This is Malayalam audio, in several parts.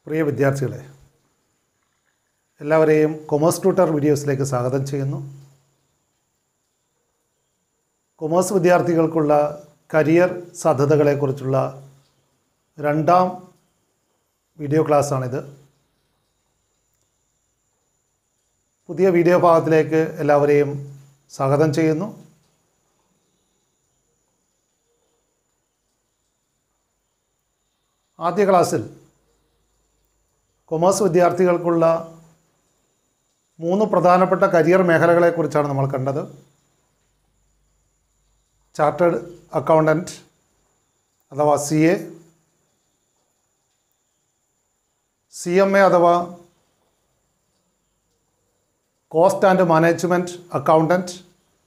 പ്രിയ വിദ്യാർത്ഥികളെ എല്ലാവരെയും കൊമേഴ്സ് ട്യൂട്ടർ വീഡിയോസിലേക്ക് സ്വാഗതം ചെയ്യുന്നു കൊമേഴ്സ് വിദ്യാർത്ഥികൾക്കുള്ള കരിയർ സാധ്യതകളെക്കുറിച്ചുള്ള രണ്ടാം വീഡിയോ ക്ലാസ്സാണിത് പുതിയ വീഡിയോ ഭാഗത്തിലേക്ക് എല്ലാവരെയും സ്വാഗതം ചെയ്യുന്നു ആദ്യ ക്ലാസ്സിൽ കൊമേഴ്സ് വിദ്യാർത്ഥികൾക്കുള്ള മൂന്ന് പ്രധാനപ്പെട്ട കരിയർ മേഖലകളെക്കുറിച്ചാണ് നമ്മൾ കണ്ടത് ചാർട്ടേഡ് അക്കൗണ്ടൻറ്റ് അഥവാ C A C M A അഥവാ cost and management accountant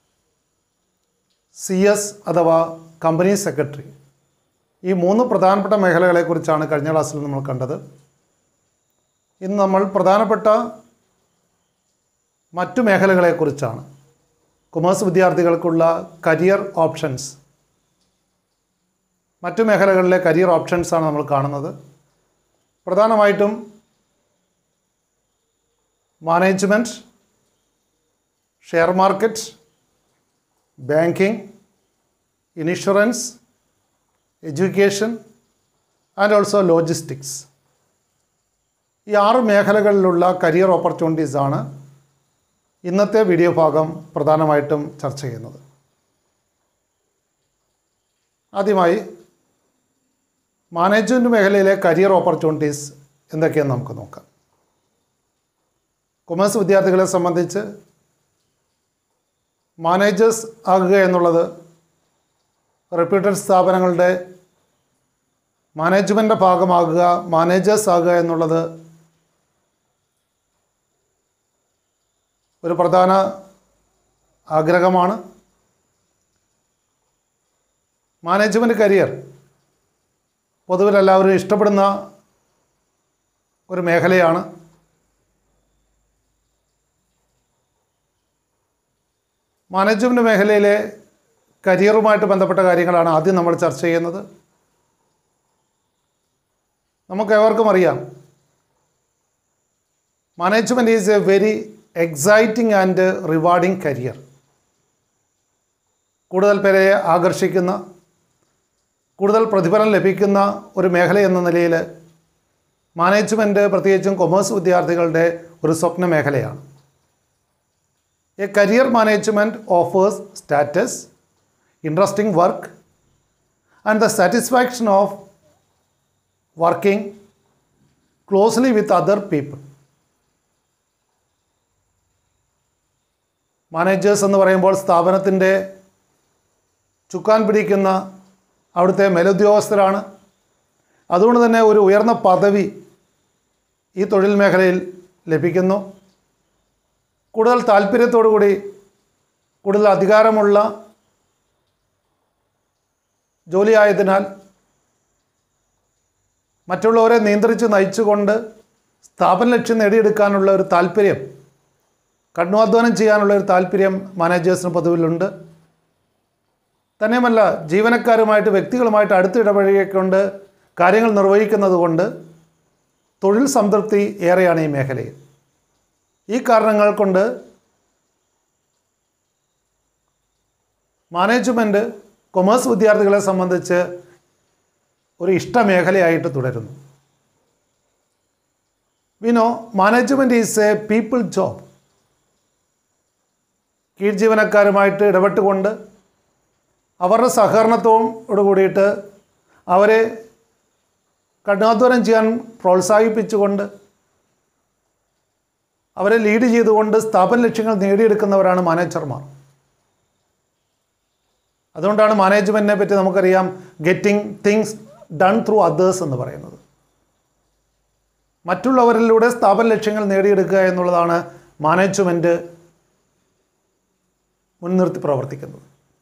C S അഥവാ കമ്പനി സെക്രട്ടറി ഈ മൂന്ന് പ്രധാനപ്പെട്ട മേഖലകളെക്കുറിച്ചാണ് കഴിഞ്ഞ ക്ലാസ്സിൽ നമ്മൾ കണ്ടത് ഇന്ന് നമ്മൾ പ്രധാനപ്പെട്ട മറ്റു മേഖലകളെക്കുറിച്ചാണ് കൊമേഴ്സ് വിദ്യാർത്ഥികൾക്കുള്ള കരിയർ ഓപ്ഷൻസ് മറ്റു മേഖലകളിലെ കരിയർ ഓപ്ഷൻസാണ് നമ്മൾ കാണുന്നത് പ്രധാനമായിട്ടും management share market banking insurance education and also logistics ഈ ആറ് മേഖലകളിലുള്ള കരിയർ ഓപ്പർച്യൂണിറ്റീസ് ആണ് ഇന്നത്തെ വീഡിയോ ഭാഗം പ്രധാനമായിട്ടും ചർച്ച ചെയ്യുന്നത് ആദ്യമായി മാനേജ്മെൻറ്റ് മേഖലയിലെ കരിയർ ഓപ്പർച്യൂണിറ്റീസ് എന്തൊക്കെയെന്ന് നമുക്ക് നോക്കാം കൊമേഴ്സ് വിദ്യാർത്ഥികളെ സംബന്ധിച്ച് മാനേജേഴ്സ് ആകുക എന്നുള്ളത് റെപ്യൂട്ടഡ് സ്ഥാപനങ്ങളുടെ മാനേജ്മെൻ്റ് ഭാഗമാകുക മാനേജേഴ്സ് ആകുക എന്നുള്ളത് ഒരു പ്രധാന ആഗ്രഹമാണ് മാനേജ്മെൻറ്റ് കരിയർ പൊതുവിൽ എല്ലാവരും ഇഷ്ടപ്പെടുന്ന ഒരു മേഖലയാണ് മാനേജ്മെൻറ്റ് മേഖലയിലെ കരിയറുമായിട്ട് ബന്ധപ്പെട്ട കാര്യങ്ങളാണ് ആദ്യം നമ്മൾ ചർച്ച ചെയ്യുന്നത് നമുക്ക് ഏവർക്കും അറിയാം management is a very exciting and rewarding career കൂടുതൽ പേരെ ആകർഷിക്കുന്ന കൂടുതൽ പ്രതിഫലം ലഭിക്കുന്ന ഒരു മേഖല എന്ന നിലയിൽ മാനേജ്മെൻറ്റ് പ്രത്യേകിച്ചും കൊമേഴ്സ് വിദ്യാർത്ഥികളുടെ ഒരു സ്വപ്ന മേഖലയാണ് a career management offers status interesting work and the satisfaction of working closely with other people managers എന്ന് പറയുമ്പോൾ സ്ഥാപനത്തിൻ്റെ ചുക്കാൻ പിടിക്കുന്ന അവിടുത്തെ മേലുദ്യോഗസ്ഥരാണ് അതുകൊണ്ട് തന്നെ ഒരു ഉയർന്ന പദവി ഈ തൊഴിൽ മേഖലയിൽ ലഭിക്കുന്നു കൂടുതൽ താല്പര്യത്തോടു കൂടി കൂടുതൽ അധികാരമുള്ള ജോലിയായതിനാൽ മറ്റുള്ളവരെ നിയന്ത്രിച്ച് നയിച്ചുകൊണ്ട് സ്ഥാപന ലക്ഷ്യം നേടിയെടുക്കാനുള്ള ഒരു താല്പര്യം കഠിനാധ്വാനം ചെയ്യാനുള്ള ഒരു താല്പര്യം മാനേജേഴ്സിന് പൊതുവിലുണ്ട് തന്നെയുമല്ല ജീവനക്കാരുമായിട്ട് വ്യക്തികളുമായിട്ട് അടുത്ത് ഇടപഴകിക്കൊണ്ട് കാര്യങ്ങൾ നിർവഹിക്കുന്നത് കൊണ്ട് തൊഴിൽ സംതൃപ്തി ഏറെയാണ് ഈ മേഖലയിൽ ഈ കാരണങ്ങൾ കൊണ്ട് മാനേജ്മെൻറ്റ് കൊമേഴ്സ് വിദ്യാർത്ഥികളെ സംബന്ധിച്ച് ഒരു ഇഷ്ടമേഖലയായിട്ട് തുടരുന്നു we know management is a people job കീഴ് ജീവനക്കാരുമായിട്ട് ഇടപെട്ടുകൊണ്ട് അവരുടെ സഹകരണത്തോടു കൂടിയിട്ട് അവരെ കഠിനാധ്വാനം ചെയ്യാൻ പ്രോത്സാഹിപ്പിച്ചുകൊണ്ട് അവരെ ലീഡ് ചെയ്തുകൊണ്ട് സ്ഥാപന ലക്ഷ്യങ്ങൾ നേടിയെടുക്കുന്നവരാണ് മാനേജർമാർ അതുകൊണ്ടാണ് മാനേജ്മെൻറ്റിനെ പറ്റി നമുക്കറിയാം getting things done through others എന്ന് പറയുന്നത് മറ്റുള്ളവരിലൂടെ സ്ഥാപന ലക്ഷ്യങ്ങൾ നേടിയെടുക്കുക എന്നുള്ളതാണ് മാനേജ്മെൻറ്റ് മുൻനിർത്തി പ്രവർത്തിക്കുന്നത്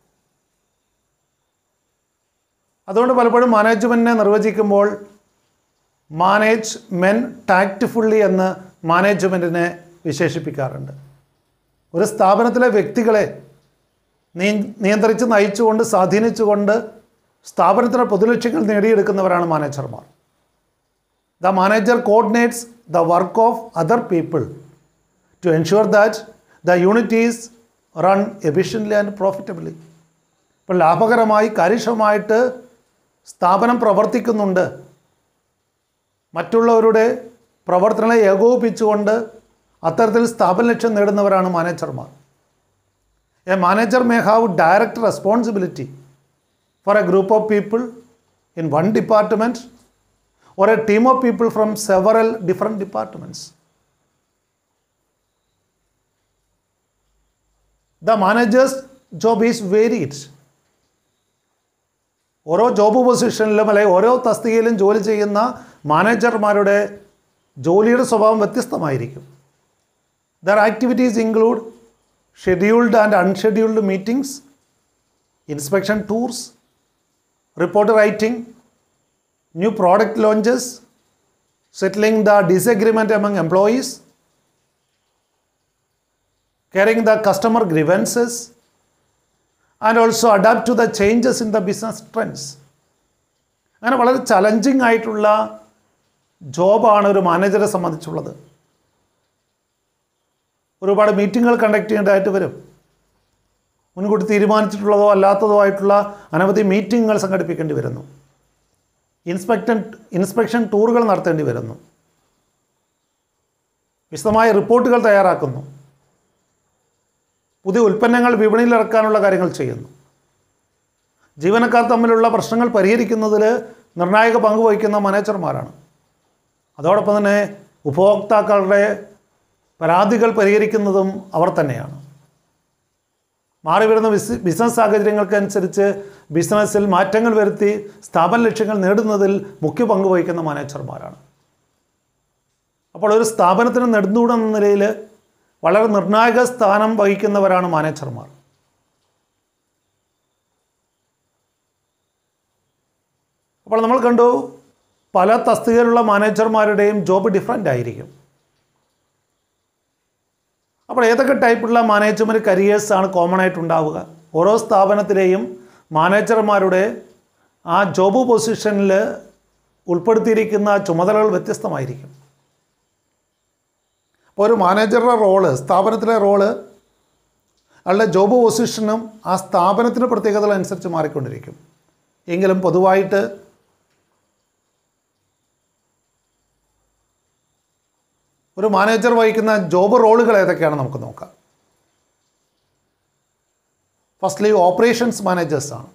അതുകൊണ്ട് പലപ്പോഴും മാനേജ്മെൻറ്റിനെ നിർവചിക്കുമ്പോൾ മാനേജ് മെൻ ടാക്റ്റ്ഫുള്ളി എന്ന് മാനേജ്മെൻറ്റിനെ വിശേഷിപ്പിക്കാറുണ്ട് ഒരു സ്ഥാപനത്തിലെ വ്യക്തികളെ നീ നിയന്ത്രിച്ച് നയിച്ചുകൊണ്ട് സ്വാധീനിച്ചുകൊണ്ട് സ്ഥാപനത്തിൻ്റെ പൊതുലക്ഷ്യങ്ങൾ നേടിയെടുക്കുന്നവരാണ് മാനേജർമാർ The manager coordinates the work of other people to ensure that the unit is run efficiently and profitably. ഇപ്പോൾ ലാഭകരമായി കാര്യക്ഷമമായിട്ട് സ്ഥാപനം പ്രവർത്തിക്കുന്നുണ്ട് മറ്റുള്ളവരുടെ പ്രവർത്തനങ്ങളെ ഏകോപിപ്പിച്ചുകൊണ്ട് അത്തരത്തിൽ സ്ഥാപന ലക്ഷ്യം നേടുന്നവരാണ് മാനേജർമാർ a manager may have direct responsibility for a group of people in one department or a team of people from several different departments. The manager's job is varied. ഓരോ ജോബ് പൊസിഷനിലും അല്ലെങ്കിൽ ഓരോ തസ്തികയിലും ജോലി ചെയ്യുന്ന മാനേജർമാരുടെ ജോലിയുടെ സ്വഭാവം വ്യത്യസ്തമായിരിക്കും their activities include scheduled and unscheduled meetings inspection tours report writing new product launches, settling the disagreement among employees, carrying the customer grievances, and also adapt to the changes in the business trends. അങ്ങനെ വളരെ ചലഞ്ചിങ് ആയിട്ടുള്ള ജോബാണ് ഒരു മാനേജറെ സംബന്ധിച്ചുള്ളത് ഒരുപാട് മീറ്റിങ്ങുകൾ കണ്ടക്ട് ചെയ്യേണ്ടതായിട്ട് വരും മുൻകൂട്ടി തീരുമാനിച്ചിട്ടുള്ളതോ അല്ലാത്തതോ ആയിട്ടുള്ള അനവധി മീറ്റിങ്ങുകൾ സംഘടിപ്പിക്കേണ്ടി വരുന്നു ഇൻസ്പെക്ടൻ ഇൻസ്പെക്ഷൻ ടൂറുകൾ നടത്തേണ്ടി വരുന്നു വിശദമായ റിപ്പോർട്ടുകൾ തയ്യാറാക്കുന്നു പുതിയ ഉൽപ്പന്നങ്ങൾ വിപണിയിൽ ഇറക്കാനുള്ള കാര്യങ്ങൾ ചെയ്യുന്നു ജീവനക്കാർ തമ്മിലുള്ള പ്രശ്നങ്ങൾ പരിഹരിക്കുന്നതിൽ നിർണായക പങ്ക് വഹിക്കുന്ന മാനേജർമാരാണ് അതോടൊപ്പം തന്നെ ഉപഭോക്താക്കളുടെ പരാതികൾ പരിഹരിക്കുന്നതും അവർ തന്നെയാണ് മാറി വരുന്ന ബിസ് ബിസിനസ് സാഹചര്യങ്ങൾക്കനുസരിച്ച് ബിസിനസ്സിൽ മാറ്റങ്ങൾ വരുത്തി സ്ഥാപന ലക്ഷ്യങ്ങൾ നേടുന്നതിൽ മുഖ്യ പങ്ക് വഹിക്കുന്ന മാനേജർമാരാണ് അപ്പോൾ ഒരു സ്ഥാപനത്തിന് നെടുന്നൂടെന്ന നിലയിൽ വളരെ നിർണായക സ്ഥാനം വഹിക്കുന്നവരാണ് മാനേജർമാർ അപ്പോൾ നമ്മൾ കണ്ടു പല തസ്തികയിലുള്ള മാനേജർമാരുടെയും ജോബ് ഡിഫറൻ്റ് ആയിരിക്കും അപ്പോൾ ഏതൊക്കെ ടൈപ്പുള്ള മാനേജ്മെൻറ്റ് കരിയേഴ്സാണ് കോമൺ ആയിട്ട് ഉണ്ടാവുക ഓരോ സ്ഥാപനത്തിലെയും മാനേജർമാരുടെ ആ ജോബ് പൊസിഷനിൽ ഉൾപ്പെടുത്തിയിരിക്കുന്ന ചുമതലകൾ വ്യത്യസ്തമായിരിക്കും അപ്പോൾ ഒരു മാനേജറുടെ റോള് സ്ഥാപനത്തിലെ റോള് അയാളുടെ ജോബ് പൊസിഷനും ആ സ്ഥാപനത്തിൻ്റെ പ്രത്യേകതകൾ അനുസരിച്ച് മാറിക്കൊണ്ടിരിക്കും എങ്കിലും പൊതുവായിട്ട് ഒരു മാനേജർ വഹിക്കുന്ന ജോബ് റോളുകൾ ഏതൊക്കെയാണ് നമുക്ക് നോക്കാം ഫസ്റ്റ്ലി ഓപ്പറേഷൻസ് മാനേജേഴ്സാണ്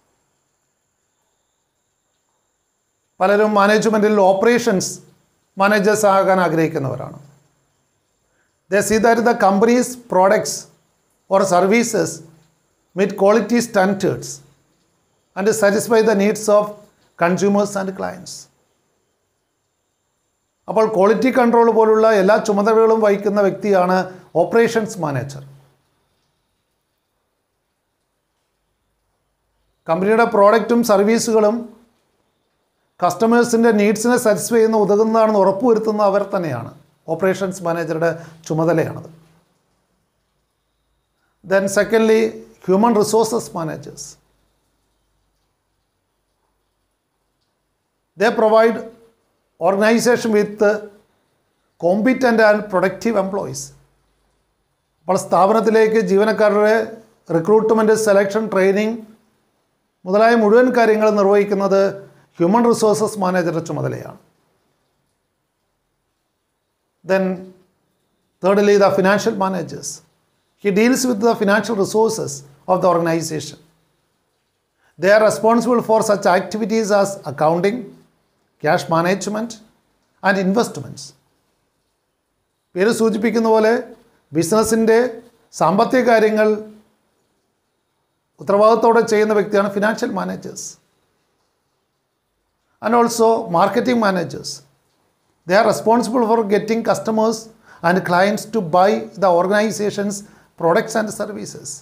പലരും മാനേജ്മെൻറ്റിൽ ഓപ്പറേഷൻസ് മാനേജേഴ്സ് ആകാൻ ആഗ്രഹിക്കുന്നവരാണ് they see that the companies products or services meet quality standards and satisfy the needs of consumers and clients അപ്പോൾ ക്വാളിറ്റി കൺട്രോൾ പോലുള്ള എല്ലാ ചുമതലകളും വഹിക്കുന്ന വ്യക്തിയാണ് ഓപ്പറേഷൻസ് മാനേജർ കമ്പനിയുടെ പ്രോഡക്റ്റും സർവീസുകളും കസ്റ്റമേഴ്സിൻ്റെ നീഡ്സിനെ സാറ്റിസ്ഫൈ ചെയ്യുന്ന ഉതകുന്നതാണെന്ന് ഉറപ്പുവരുത്തുന്ന അവർ തന്നെയാണ് ഓപ്പറേഷൻസ് മാനേജറുടെ ചുമതലയാണത് then secondly human resources managers they provide organisation with competent and productive employees അപ്പോൾ സ്ഥാപനത്തിലേക്ക് ജീവനക്കാരുടെ റിക്രൂട്ട്മെൻറ്റ് സെലക്ഷൻ ട്രെയിനിങ് മുതലായ മുഴുവൻ കാര്യങ്ങൾ നിർവഹിക്കുന്നത് ഹ്യൂമൻ റിസോഴ്സസ് മാനേജറുടെ ചുമതലയാണ് then thirdly the financial managers he deals with the financial resources of the organisation they are responsible for such activities as accounting cash management and investments പേര് സൂചിപ്പിക്കുന്ന പോലെ ബിസിനസ്സിൻ്റെ സാമ്പത്തിക കാര്യങ്ങൾ ഉത്തരവാദിത്തോടെ ചെയ്യുന്ന വ്യക്തിയാണ് financial managers and also marketing managers they are responsible for getting customers and clients to buy the organisations products and services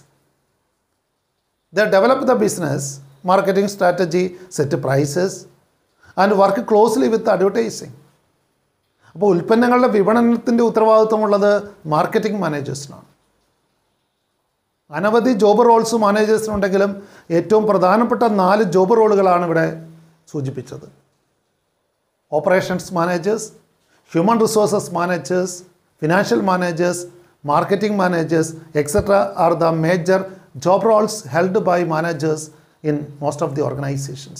they develop the business marketing strategy set prices and work closely with advertising അപ്പോൾ ഉൽപ്പന്നങ്ങളുടെ വിപണനത്തിൻ്റെ ഉത്തരവാദിത്വമുള്ളത് മാർക്കറ്റിംഗ് മാനേജേഴ്സിനാണ് അനവധി ജോബ് റോൾസ് മാനേജേഴ്സിനുണ്ടെങ്കിലും ഏറ്റവും പ്രധാനപ്പെട്ട നാല് ജോബ് റോളുകളാണ് ഇവിടെ സൂചിപ്പിച്ചത് operations managers, human resources managers, financial managers, marketing managers, etc. are the major job roles held by managers in most of the organizations.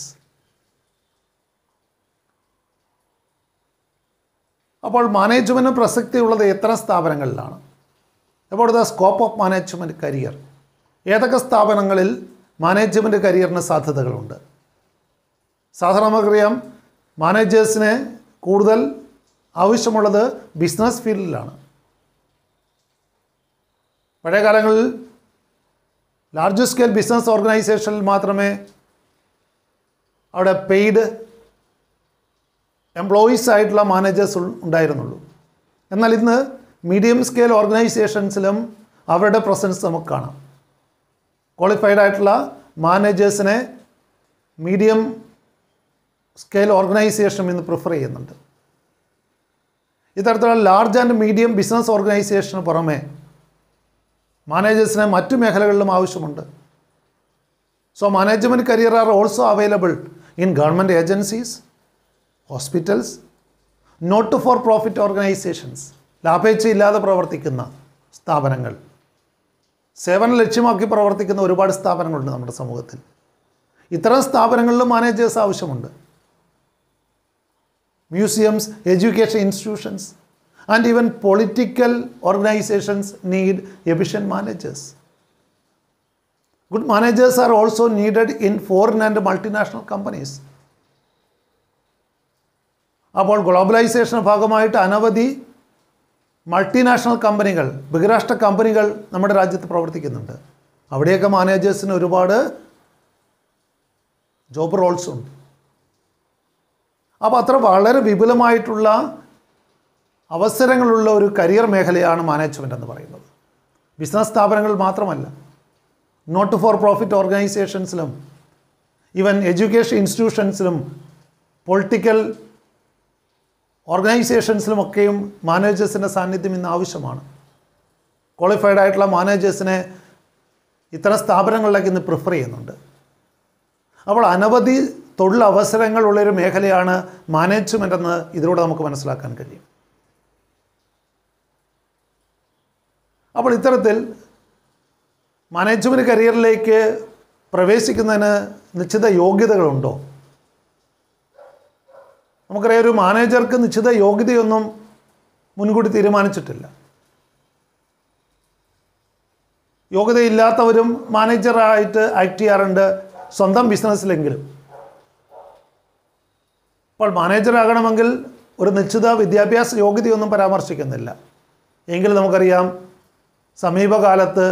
അപ്പോൾ മാനേജ്മെൻറ്റ് പ്രസക്തിയുള്ളത് എത്ര സ്ഥാപനങ്ങളിലാണ് അപ്പോൾ the scope of management career ഏതൊക്കെ സ്ഥാപനങ്ങളിൽ മാനേജ്മെൻറ്റ് കരിയറിന് സാധ്യതകളുണ്ട് സാധാരണ നമുക്കറിയാം മാനേജേഴ്സിന് കൂടുതൽ ആവശ്യമുള്ളത് ബിസിനസ് ഫീൽഡിലാണ് പഴയ കാലങ്ങളിൽ ലാർജ് സ്കെയിൽ ബിസിനസ് ഓർഗനൈസേഷനിൽ മാത്രമേ അവിടെ പെയ്ഡ് എംപ്ലോയീസ് ആയിട്ടുള്ള മാനേജേഴ്സ് ഉണ്ടായിരുന്നുള്ളൂ എന്നാൽ ഇന്ന് മീഡിയം സ്കെയിൽ ഓർഗനൈസേഷൻസിലും അവരുടെ പ്രസൻസ് നമുക്ക് കാണാം ക്വാളിഫൈഡ് ആയിട്ടുള്ള മാനേജേഴ്സിനെ മീഡിയം സ്കെയിൽ ഓർഗനൈസേഷൻ ഇന്ന് പ്രിഫർ ചെയ്യുന്നുണ്ട് ഇത്തരത്തിലുള്ള ലാർജ് ആൻഡ് മീഡിയം ബിസിനസ് ഓർഗനൈസേഷന് പുറമെ മാനേജേഴ്സിനെ മറ്റു മേഖലകളിലും ആവശ്യമുണ്ട് so management career are also available in government agencies hospitals not for profit organisations ലാഭേച്ഛയില്ലാതെ പ്രവർത്തിക്കുന്ന സ്ഥാപനങ്ങൾ സേവനം ലക്ഷ്യമാക്കി പ്രവർത്തിക്കുന്ന ഒരുപാട് സ്ഥാപനങ്ങളുണ്ട് നമ്മുടെ സമൂഹത്തിൽ ഇത്തരം സ്ഥാപനങ്ങളിലും മാനേജേഴ്സ് ആവശ്യമുണ്ട് museums education institutions and even political organisations need efficient managers good managers are also needed in foreign and multinational companies അപ്പോൾ ഗ്ലോബലൈസേഷൻ്റെ ഭാഗമായിട്ട് അനവധി മൾട്ടിനാഷണൽ കമ്പനികൾ ബഹിരാഷ്ട്ര കമ്പനികൾ നമ്മുടെ രാജ്യത്ത് പ്രവർത്തിക്കുന്നുണ്ട് അവിടെയൊക്കെ മാനേജേഴ്സിന് ഒരുപാട് ജോബ് റോൾസ് ഉണ്ട് അപ്പോൾ അത്ര വളരെ വിപുലമായിട്ടുള്ള അവസരങ്ങളുള്ള ഒരു കരിയർ മേഖലയാണ് മാനേജ്മെൻ്റ് എന്ന് പറയുന്നത് ബിസിനസ് സ്ഥാപനങ്ങൾ മാത്രമല്ല നോട്ട് ഫോർ പ്രോഫിറ്റ് ഓർഗനൈസേഷൻസിലും ഈവൻ എഡ്യൂക്കേഷൻ ഇൻസ്റ്റിറ്റ്യൂഷൻസിലും പൊളിറ്റിക്കൽ ഓർഗനൈസേഷൻസിലുമൊക്കെയും മാനേജേഴ്സിൻ്റെ സാന്നിധ്യം ഇന്ന് ആവശ്യമാണ് ക്വാളിഫൈഡ് ആയിട്ടുള്ള മാനേജേഴ്സിനെ ഇത്തരം സ്ഥാപനങ്ങളിലേക്ക് ഇന്ന് പ്രിഫർ ചെയ്യുന്നുണ്ട് അപ്പോൾ അനവധി തൊഴിലവസരങ്ങളുള്ളൊരു മേഖലയാണ് മാനേജ്മെൻ്റ് എന്ന് ഇതിലൂടെ നമുക്ക് മനസ്സിലാക്കാൻ കഴിയും അപ്പോൾ ഇത്തരത്തിൽ മാനേജ്മെൻറ്റ് കരിയറിലേക്ക് പ്രവേശിക്കുന്നതിന് നിശ്ചിത യോഗ്യതകളുണ്ടോ നമുക്കറിയാം ഒരു മാനേജർക്ക് നിശ്ചിത യോഗ്യതയൊന്നും മുൻകൂട്ടി തീരുമാനിച്ചിട്ടില്ല യോഗ്യതയില്ലാത്തവരും മാനേജറായിട്ട് ആക്ട് ചെയ്യാറുണ്ട് സ്വന്തം ബിസിനസ്സിലെങ്കിലും അപ്പോൾ മാനേജറാകണമെങ്കിൽ ഒരു നിശ്ചിത വിദ്യാഭ്യാസ യോഗ്യതയൊന്നും പരാമർശിക്കുന്നില്ല എങ്കിലും നമുക്കറിയാം സമീപകാലത്ത്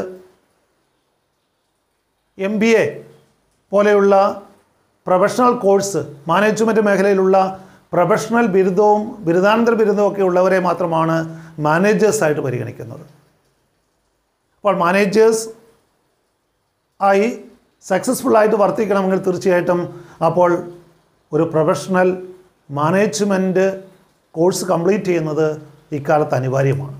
എം ബി എ പോലെയുള്ള പ്രൊഫഷണൽ കോഴ്സ് മാനേജ്മെൻറ്റ് മേഖലയിലുള്ള പ്രൊഫഷണൽ ബിരുദവും ബിരുദാനന്തര ബിരുദവും ഒക്കെ ഉള്ളവരെ മാത്രമാണ് മാനേജേഴ്സായിട്ട് പരിഗണിക്കുന്നത് അപ്പോൾ മാനേജേഴ്സ് ആയി സക്സസ്ഫുള്ളായിട്ട് വർത്തിക്കണമെങ്കിൽ തീർച്ചയായിട്ടും അപ്പോൾ ഒരു പ്രൊഫഷണൽ മാനേജ്മെൻറ്റ് കോഴ്സ് കംപ്ലീറ്റ് ചെയ്യുന്നത് ഇക്കാലത്ത് അനിവാര്യമാണ്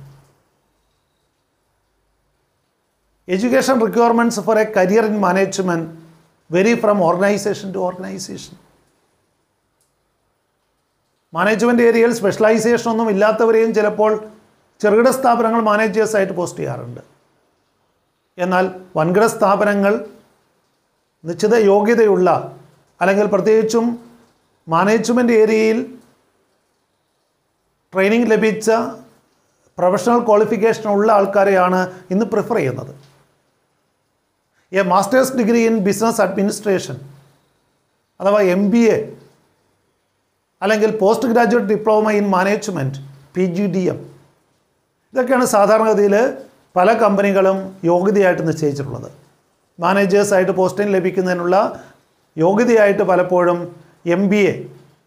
education requirements for a career in management vary from organisation to organisation management ഏരിയയിൽ സ്പെഷ്യലൈസേഷൻ ഒന്നും ഇല്ലാത്തവരെയും ചിലപ്പോൾ ചെറുകിട സ്ഥാപനങ്ങൾ മാനേജേഴ്സായിട്ട് പോസ്റ്റ് ചെയ്യാറുണ്ട് എന്നാൽ വൻകിട സ്ഥാപനങ്ങൾ നിശ്ചിത യോഗ്യതയുള്ള അല്ലെങ്കിൽ പ്രത്യേകിച്ചും മാനേജ്മെൻറ്റ് ഏരിയയിൽ ട്രെയിനിങ് ലഭിച്ച പ്രൊഫഷണൽ ക്വാളിഫിക്കേഷൻ ഉള്ള ആൾക്കാരെയാണ് ഇന്ന് പ്രിഫർ ചെയ്യുന്നത് a master's degree in business administration അഥവാ എം ബി എ അല്ലെങ്കിൽ post graduate diploma in management P G D M ഇതൊക്കെയാണ് സാധാരണഗതിയിൽ പല കമ്പനികളും യോഗ്യതയായിട്ട് നിശ്ചയിച്ചിട്ടുള്ളത് മാനേജേഴ്സായിട്ട് പോസ്റ്റിംഗ് ലഭിക്കുന്നതിനുള്ള യോഗ്യതയായിട്ട് പലപ്പോഴും എം ബി എ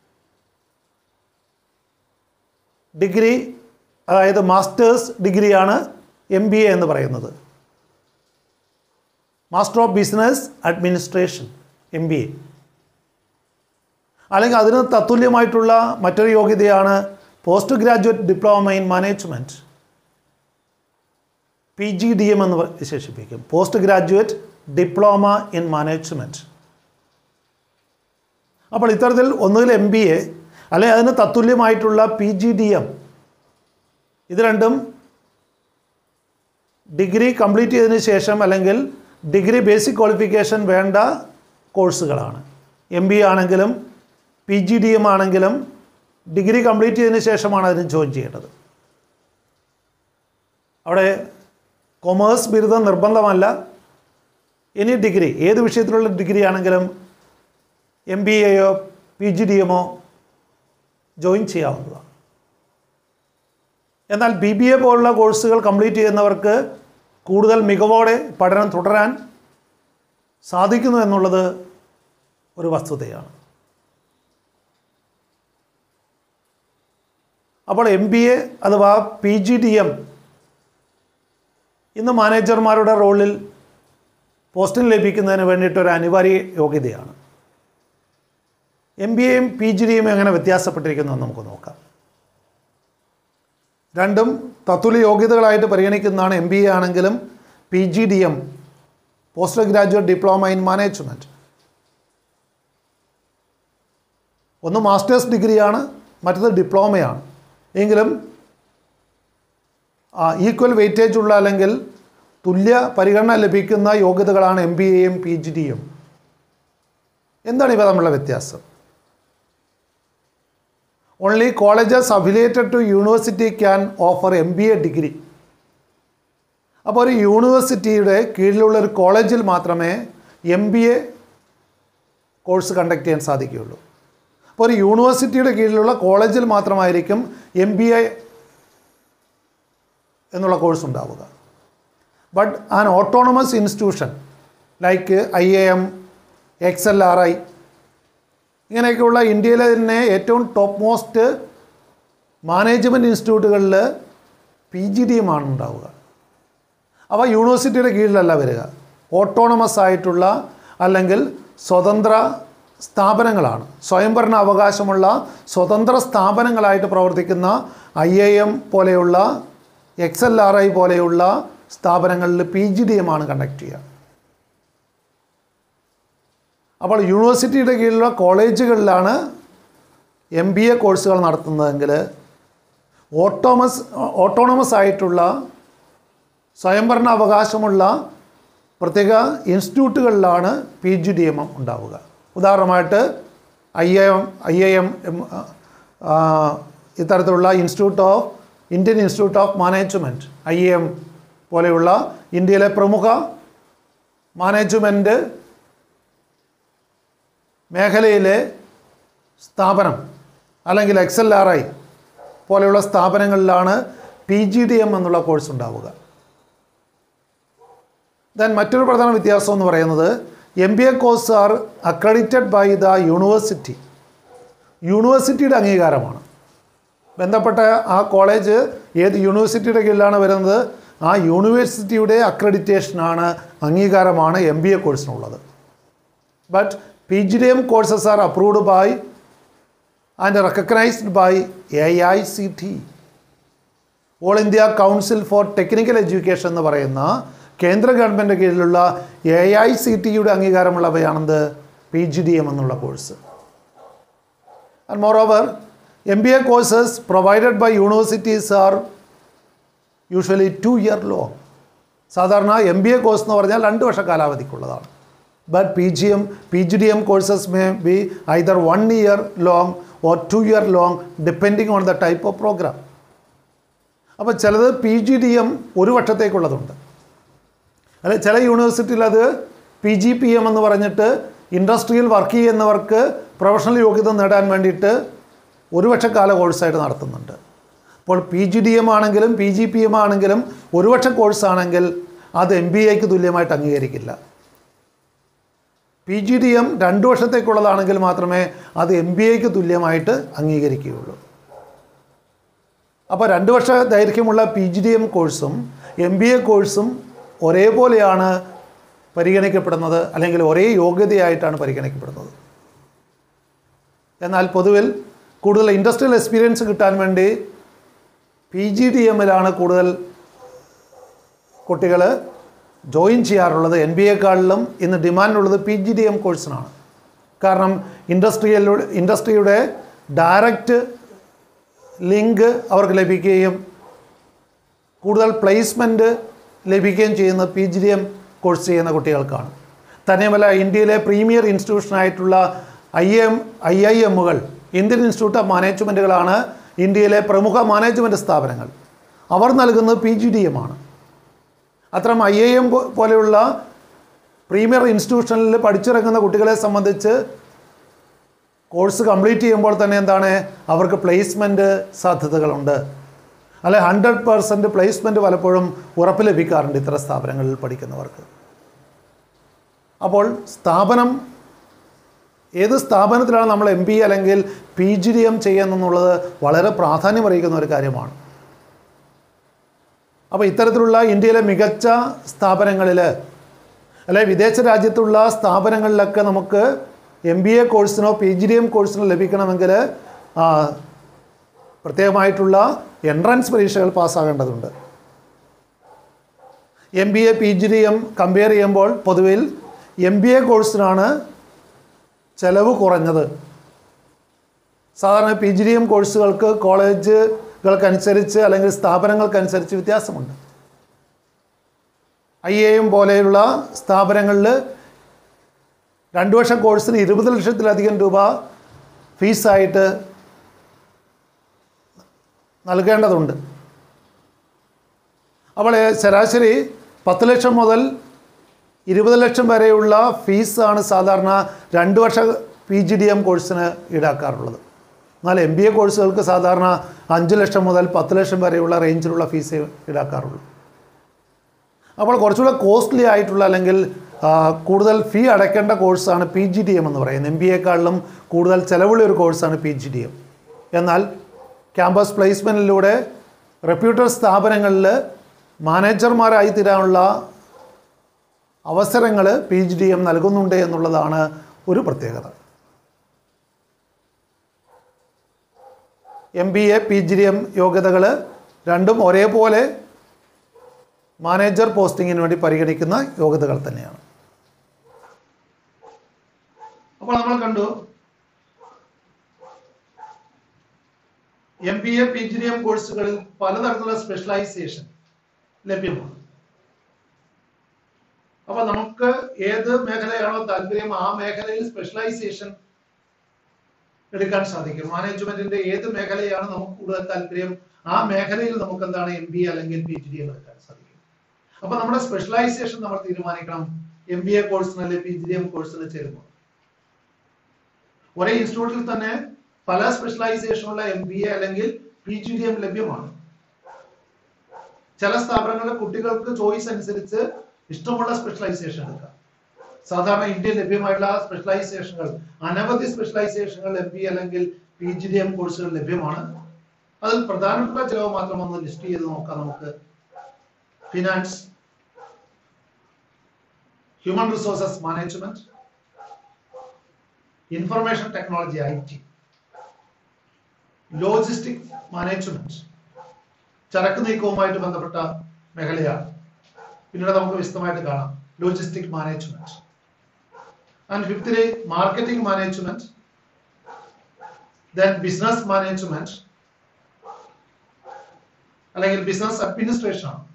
ഡിഗ്രി അതായത് മാസ്റ്റേഴ്സ് ഡിഗ്രിയാണ് എം ബി എ എന്ന് പറയുന്നത് master of business administration M B A അല്ലെങ്കിൽ അതിന് തത്തുല്യമായിട്ടുള്ള മറ്റൊരു യോഗ്യതയാണ് post graduate diploma in management P G D M എന്ന് വിശേഷിപ്പിക്കും post graduate diploma in management അപ്പോൾ ഇത്തരത്തിൽ ഒന്നുകിൽ എം ബി എ അല്ലെങ്കിൽ അതിന് തത്തുല്യമായിട്ടുള്ള പി ജി ഡി എം ഇത് രണ്ടും ഡിഗ്രി കംപ്ലീറ്റ് ചെയ്തതിന് ശേഷം അല്ലെങ്കിൽ ഡിഗ്രി ബേസിക് ക്വാളിഫിക്കേഷൻ വേണ്ട കോഴ്സുകളാണ് എം ബി ആണെങ്കിലും പി ജി ഡി എം ആണെങ്കിലും ഡിഗ്രി കംപ്ലീറ്റ് ചെയ്തതിന് ശേഷമാണ് അതിന് ജോയിൻ ചെയ്യേണ്ടത് അവിടെ കൊമേഴ്സ് ബിരുദം നിർബന്ധമല്ല ഇനി ഡിഗ്രി ഏത് വിഷയത്തിലുള്ള ഡിഗ്രി ആണെങ്കിലും എം ബി എയോ പി ജി ഡി എമ്മോ ജോയിൻ ചെയ്യാവുന്നതാണ് എന്നാൽ ബി ബി എ പോലുള്ള കോഴ്സുകൾ കംപ്ലീറ്റ് ചെയ്യുന്നവർക്ക് കൂടുതൽ മികവോടെ പഠനം തുടരാൻ സാധിക്കുന്നു എന്നുള്ളത് ഒരു വസ്തുതയാണ് അപ്പോൾ എം ബി എ അഥവാ പി ജി ഡി എം ഇന്ന് മാനേജർമാരുടെ റോളിൽ പോസ്റ്റിന് ലഭിക്കുന്നതിന് വേണ്ടിയിട്ട് ഒരു അനിവാര്യ യോഗ്യതയാണ് എം ബി എയും പി ജി ഡിയും എങ്ങനെ വ്യത്യാസപ്പെട്ടിരിക്കുന്നു എന്ന് നമുക്ക് നോക്കാം രണ്ടും തത്തുല്യ യോഗ്യതകളായിട്ട് പരിഗണിക്കുന്നതാണ് എം ബി എ ആണെങ്കിലും P G D M post graduate diploma in management ഒന്ന് മാസ്റ്റേഴ്സ് ഡിഗ്രിയാണ് മറ്റത് ഡിപ്ലോമയാണ് എങ്കിലും ഈക്വൽ വെയിറ്റേജ് ഉള്ള അല്ലെങ്കിൽ തുല്യ പരിഗണന ലഭിക്കുന്ന യോഗ്യതകളാണ് എം ബി എയും പി ജി ഡിയും എന്താണ് ഇവ തമ്മിലുള്ള വ്യത്യാസം only colleges affiliated to university can offer M B A degree അപ്പോൾ ഒരു യൂണിവേഴ്സിറ്റിയുടെ കീഴിലുള്ള ഒരു കോളേജിൽ മാത്രമേ M B A course conduct ചെയ്യാൻ സാധിക്കുകയുള്ളൂ അപ്പോൾ ഒരു യൂണിവേഴ്സിറ്റിയുടെ കീഴിലുള്ള കോളേജിൽ മാത്രമായിരിക്കും എം ബി എ എന്നുള്ള കോഴ്സ് ഉണ്ടാവുക but an autonomous institution like I A M X L R I ഇങ്ങനെയൊക്കെയുള്ള ഇന്ത്യയിലെ തന്നെ ഏറ്റവും ടോപ്പ് മോസ്റ്റ് മാനേജ്മെൻറ്റ് ഇൻസ്റ്റിറ്റ്യൂട്ടുകളിൽ പി ജി ഡി എമാണ് ഉണ്ടാവുക അവ യൂണിവേഴ്സിറ്റിയുടെ കീഴിലല്ല വരിക ഓട്ടോണമസ് ആയിട്ടുള്ള അല്ലെങ്കിൽ സ്വതന്ത്ര സ്ഥാപനങ്ങളാണ് സ്വയംഭരണ അവകാശമുള്ള സ്വതന്ത്ര സ്ഥാപനങ്ങളായിട്ട് പ്രവർത്തിക്കുന്ന ഐ എ എം പോലെയുള്ള എക്സ് എൽ ആർ ഐ പോലെയുള്ള സ്ഥാപനങ്ങളിൽ പി ജി ഡി എം ആണ് കണ്ടക്ട് ചെയ്യുക അപ്പോൾ യൂണിവേഴ്സിറ്റിയുടെ കീഴിലുള്ള കോളേജുകളിലാണ് എം ബി എ കോഴ്സുകൾ നടത്തുന്നതെങ്കിൽ ഓട്ടോമസ് ഓട്ടോണമസ് ആയിട്ടുള്ള സ്വയംഭരണ അവകാശമുള്ള പ്രത്യേക ഇൻസ്റ്റിറ്റ്യൂട്ടുകളിലാണ് പി ജി ഡി എം ഉണ്ടാവുക ഉദാഹരണമായിട്ട് I A M I A M ഇത്തരത്തിലുള്ള institute of Indian institute of management I A M പോലെയുള്ള ഇന്ത്യയിലെ പ്രമുഖ മാനേജ്മെൻറ്റ് മേഖലയിലെ സ്ഥാപനം അല്ലെങ്കിൽ എക്സ് എൽ ആർ ഐ പോലെയുള്ള സ്ഥാപനങ്ങളിലാണ് പി ജി ഡി എം എന്നുള്ള കോഴ്സ് ഉണ്ടാവുക ദെൻ മറ്റൊരു പ്രധാന വ്യത്യാസം എന്ന് പറയുന്നത് M B A course are accredited by the university യൂണിവേഴ്സിറ്റിയുടെ അംഗീകാരമാണ് ബന്ധപ്പെട്ട ആ കോളേജ് ഏത് യൂണിവേഴ്സിറ്റിയുടെ കീഴിലാണ് വരുന്നത് ആ യൂണിവേഴ്സിറ്റിയുടെ അക്രഡിറ്റേഷനാണ് അംഗീകാരമാണ് എം ബി എ കോഴ്സിനുള്ളത് but P G D M courses are approved by and recognised by A I C T all India council for technical education എന്ന് പറയുന്ന കേന്ദ്ര ഗവൺമെൻറ് കീഴിലുള്ള എ ഐ സി ടിയുടെ അംഗീകാരമുള്ളവയാണെന്ത് പി ജി ഡി എം എന്നുള്ള course and more over M B A courses provided by universities are usually two year long സാധാരണ എം ബി എ കോഴ്സ് എന്ന് പറഞ്ഞാൽ രണ്ട് വർഷ കാലാവധിക്കുള്ളതാണ് but P G M P G D M courses may be either one year long or two year long depending on the type of programme അപ്പോൾ ചിലത് പി ജി ഡി എം ഒരു വർഷത്തേക്കുള്ളതുണ്ട് അല്ലെ ചില യൂണിവേഴ്സിറ്റിയിൽ അത് പി ജി പി എം എന്ന് പറഞ്ഞിട്ട് ഇൻഡസ്ട്രിയിൽ വർക്ക് ചെയ്യുന്നവർക്ക് പ്രൊഫഷണൽ യോഗ്യത നേടാൻ വേണ്ടിയിട്ട് ഒരു വർഷക്കാല കോഴ്സായിട്ട് നടത്തുന്നുണ്ട് അപ്പോൾ പി ജി ഡി എം ആണെങ്കിലും പി ജി പി എം ആണെങ്കിലും ഒരു വർഷ കോഴ്സാണെങ്കിൽ അത് എം ബി എക്ക് തുല്യമായിട്ട് അംഗീകരിക്കില്ല പി ജി ഡി എം രണ്ട് വർഷത്തേക്കുള്ളതാണെങ്കിൽ മാത്രമേ അത് എം ബി എക്ക് തുല്യമായിട്ട് അംഗീകരിക്കുകയുള്ളൂ അപ്പോൾ രണ്ട് വർഷ ദൈർഘ്യമുള്ള പി ജി ഡി എം കോഴ്സും എം ബി എ കോഴ്സും ഒരേപോലെയാണ് പരിഗണിക്കപ്പെടുന്നത് അല്ലെങ്കിൽ ഒരേ യോഗ്യതയായിട്ടാണ് പരിഗണിക്കപ്പെടുന്നത് എന്നാൽ പൊതുവിൽ കൂടുതൽ ഇൻഡസ്ട്രിയൽ എക്സ്പീരിയൻസ് കിട്ടാൻ വേണ്ടി പി ജി ഡി എമ്മിലാണ് കൂടുതൽ കുട്ടികൾ ജോയിൻ ചെയ്യാറുള്ളത് എൻ ബി എക്കാളിലും ഇന്ന് ഡിമാൻഡുള്ളത് പി ജി ഡി എം കോഴ്സിനാണ് കാരണം ഇൻഡസ്ട്രിയലൂടെ ഇൻഡസ്ട്രിയുടെ ഡയറക്റ്റ് ലിങ്ക് അവർക്ക് ലഭിക്കുകയും കൂടുതൽ പ്ലേസ്മെൻറ്റ് ലഭിക്കുകയും ചെയ്യുന്ന P G D M course ചെയ്യുന്ന കുട്ടികൾക്കാണ് തന്നെയുമല്ല ഇന്ത്യയിലെ പ്രീമിയർ ഇൻസ്റ്റിറ്റ്യൂഷനായിട്ടുള്ള ഐ എം ഐ ഐ എമ്മുകൾ ഇന്ത്യൻ ഇൻസ്റ്റിറ്റ്യൂട്ട് ഓഫ് മാനേജ്മെൻറ്റുകളാണ് ഇന്ത്യയിലെ പ്രമുഖ മാനേജ്മെൻറ്റ് സ്ഥാപനങ്ങൾ അവർ നൽകുന്നത് പി ജി ഡി എം ആണ് അത്തരം ഐ ഐ എം പോലെയുള്ള പ്രീമിയർ ഇൻസ്റ്റിറ്റ്യൂഷനിൽ പഠിച്ചിറങ്ങുന്ന കുട്ടികളെ സംബന്ധിച്ച് കോഴ്സ് കംപ്ലീറ്റ് ചെയ്യുമ്പോൾ തന്നെ എന്താണ് അവർക്ക് പ്ലേസ്മെൻറ്റ് സാധ്യതകളുണ്ട് അല്ലെ ഹൺഡ്രഡ് പേഴ്സൻറ്റ് പ്ലേസ്മെൻറ്റ് പലപ്പോഴും ഉറപ്പ് ലഭിക്കാറുണ്ട് ഇത്തരം സ്ഥാപനങ്ങളിൽ പഠിക്കുന്നവർക്ക് അപ്പോൾ സ്ഥാപനം ഏത് സ്ഥാപനത്തിലാണ് നമ്മൾ എം ബി അല്ലെങ്കിൽ പി ജി ഡി എം ചെയ്യുന്നതെന്നുള്ളത് വളരെ പ്രാധാന്യമറിയിക്കുന്ന ഒരു കാര്യമാണ് അപ്പോൾ ഇത്തരത്തിലുള്ള ഇന്ത്യയിലെ മികച്ച സ്ഥാപനങ്ങളിൽ അല്ലെ വിദേശ രാജ്യത്തുള്ള സ്ഥാപനങ്ങളിലൊക്കെ നമുക്ക് എം ബി എ കോഴ്സിനോ പി ജി ഡി എം കോഴ്സിനോ ലഭിക്കണമെങ്കിൽ ആ, പ്രത്യേകമായിട്ടുള്ള എൻട്രൻസ് പരീക്ഷകൾ പാസ്സാകേണ്ടതുണ്ട് M B A P G D M compare ചെയ്യുമ്പോൾ പൊതുവിൽ എം ബി എ കോഴ്സിനാണ് ചെലവ് കുറഞ്ഞത് സാധാരണ പി ജി ഡി എം കോഴ്സുകൾക്ക് കോളേജുകൾക്കനുസരിച്ച് അല്ലെങ്കിൽ സ്ഥാപനങ്ങൾക്കനുസരിച്ച് വ്യത്യാസമുണ്ട് ഐ എ എം പോലെയുള്ള സ്ഥാപനങ്ങളിൽ രണ്ട് വർഷം കോഴ്സിന് ഇരുപത് ലക്ഷത്തിലധികം രൂപ ഫീസായിട്ട് നൽകേണ്ടതുണ്ട് അപ്പോൾ ഏ, ശരാശരി പത്ത് ലക്ഷം മുതൽ ഇരുപത് ലക്ഷം വരെയുള്ള ഫീസാണ് സാധാരണ രണ്ട് വർഷ പി ജി ഡി എം കോഴ്സിന് ഈടാക്കാറുള്ളത് എന്നാൽ എം ബി എ കോഴ്സുകൾക്ക് സാധാരണ അഞ്ച് ലക്ഷം മുതൽ പത്ത് ലക്ഷം വരെയുള്ള റേഞ്ചിലുള്ള ഫീസ് ഈടാക്കാറുള്ളൂ അപ്പോൾ കുറച്ചുകൂടെ കോസ്റ്റ്ലി ആയിട്ടുള്ള അല്ലെങ്കിൽ ആ, കൂടുതൽ ഫീ അടയ്ക്കേണ്ട കോഴ്സാണ് പി ജി ഡി എം എന്ന് പറയുന്നത് എം ബി എക്കാളിലും കൂടുതൽ ചിലവുള്ള ഒരു കോഴ്സാണ് പി ജി ഡി എം എന്നാൽ ക്യാമ്പസ് പ്ലേസ്മെൻറ്റിലൂടെ റെപ്യൂട്ടഡ് സ്ഥാപനങ്ങളിൽ മാനേജർമാരായി തീരാനുള്ള അവസരങ്ങൾ പി ജി ഡി എം നൽകുന്നുണ്ട് എന്നുള്ളതാണ് ഒരു പ്രത്യേകത M B A P G D M യോഗ്യതകൾ രണ്ടും ഒരേപോലെ മാനേജർ പോസ്റ്റിങ്ങിന് വേണ്ടി പരിഗണിക്കുന്ന യോഗ്യതകൾ തന്നെയാണ് അപ്പോൾ നമ്മൾ കണ്ടു M B A P G D M കോഴ്സുകളിൽ പലതരത്തിലുള്ള സ്പെഷ്യലൈസേഷൻ ലഭ്യമാണ് അപ്പൊ നമുക്ക് ഏത് മേഖലയാണോ താല്പര്യം ആ മേഖലയിൽ സ്പെഷ്യലൈസേഷൻ എടുക്കാൻ സാധിക്കും മാനേജ്മെന്റിന്റെ ഏത് മേഖലയാണ് നമുക്ക് കൂടുതൽ താല്പര്യം ആ മേഖലയിൽ നമുക്ക് എന്താണ് എം ബി അല്ലെങ്കിൽ പി ജി ഡി എം എടുക്കാൻ സാധിക്കും അപ്പൊ നമ്മുടെ സ്പെഷ്യലൈസേഷൻ നമ്മൾ തീരുമാനിക്കണം എം ബി എ കോഴ്സിന് അല്ലെങ്കിൽ പി ജി ഡി എം കോഴ്സിന് ചേരുമ്പോൾ ഒരേ ഇൻസ്റ്റിറ്റ്യൂട്ടിൽ തന്നെ പല സ്പെഷ്യലൈസേഷനുള്ള എം ബി എ അല്ലെങ്കിൽ പി ജി ഡി എം ലഭ്യമാണ് ചില സ്ഥാപനങ്ങളിലെ കുട്ടികൾക്ക് ചോയ്സ് അനുസരിച്ച് ഇഷ്ടമുള്ള സ്പെഷ്യലൈസേഷൻ എടുക്കാം സാധാരണ ഇന്ത്യയിൽ ലഭ്യമായിട്ടുള്ള സ്പെഷ്യലൈസേഷനുകൾ അനവധി സ്പെഷ്യലൈസേഷനുകൾ എം ബി അല്ലെങ്കിൽ പി ജി ഡി എം കോഴ്സുകൾ ലഭ്യമാണ് അതിൽ പ്രധാനപ്പെട്ട ചിലവ് മാത്രം ഒന്ന് ലിസ്റ്റ് ചെയ്ത് നോക്കാം നമുക്ക് finance human resources management information technology I T logistic management ചരക്ക് നീക്കവുമായിട്ട് ബന്ധപ്പെട്ട മേഖലയാണ് പിന്നീട് നമുക്ക് വിശദമായിട്ട് കാണാം ലോജിസ്റ്റിക് മാനേജ്മെന്റ് ആൻഡ് ഫിഫ്തില് marketing management then business management അല്ലെങ്കിൽ ബിസിനസ് അഡ്മിനിസ്ട്രേഷൻ ആണ്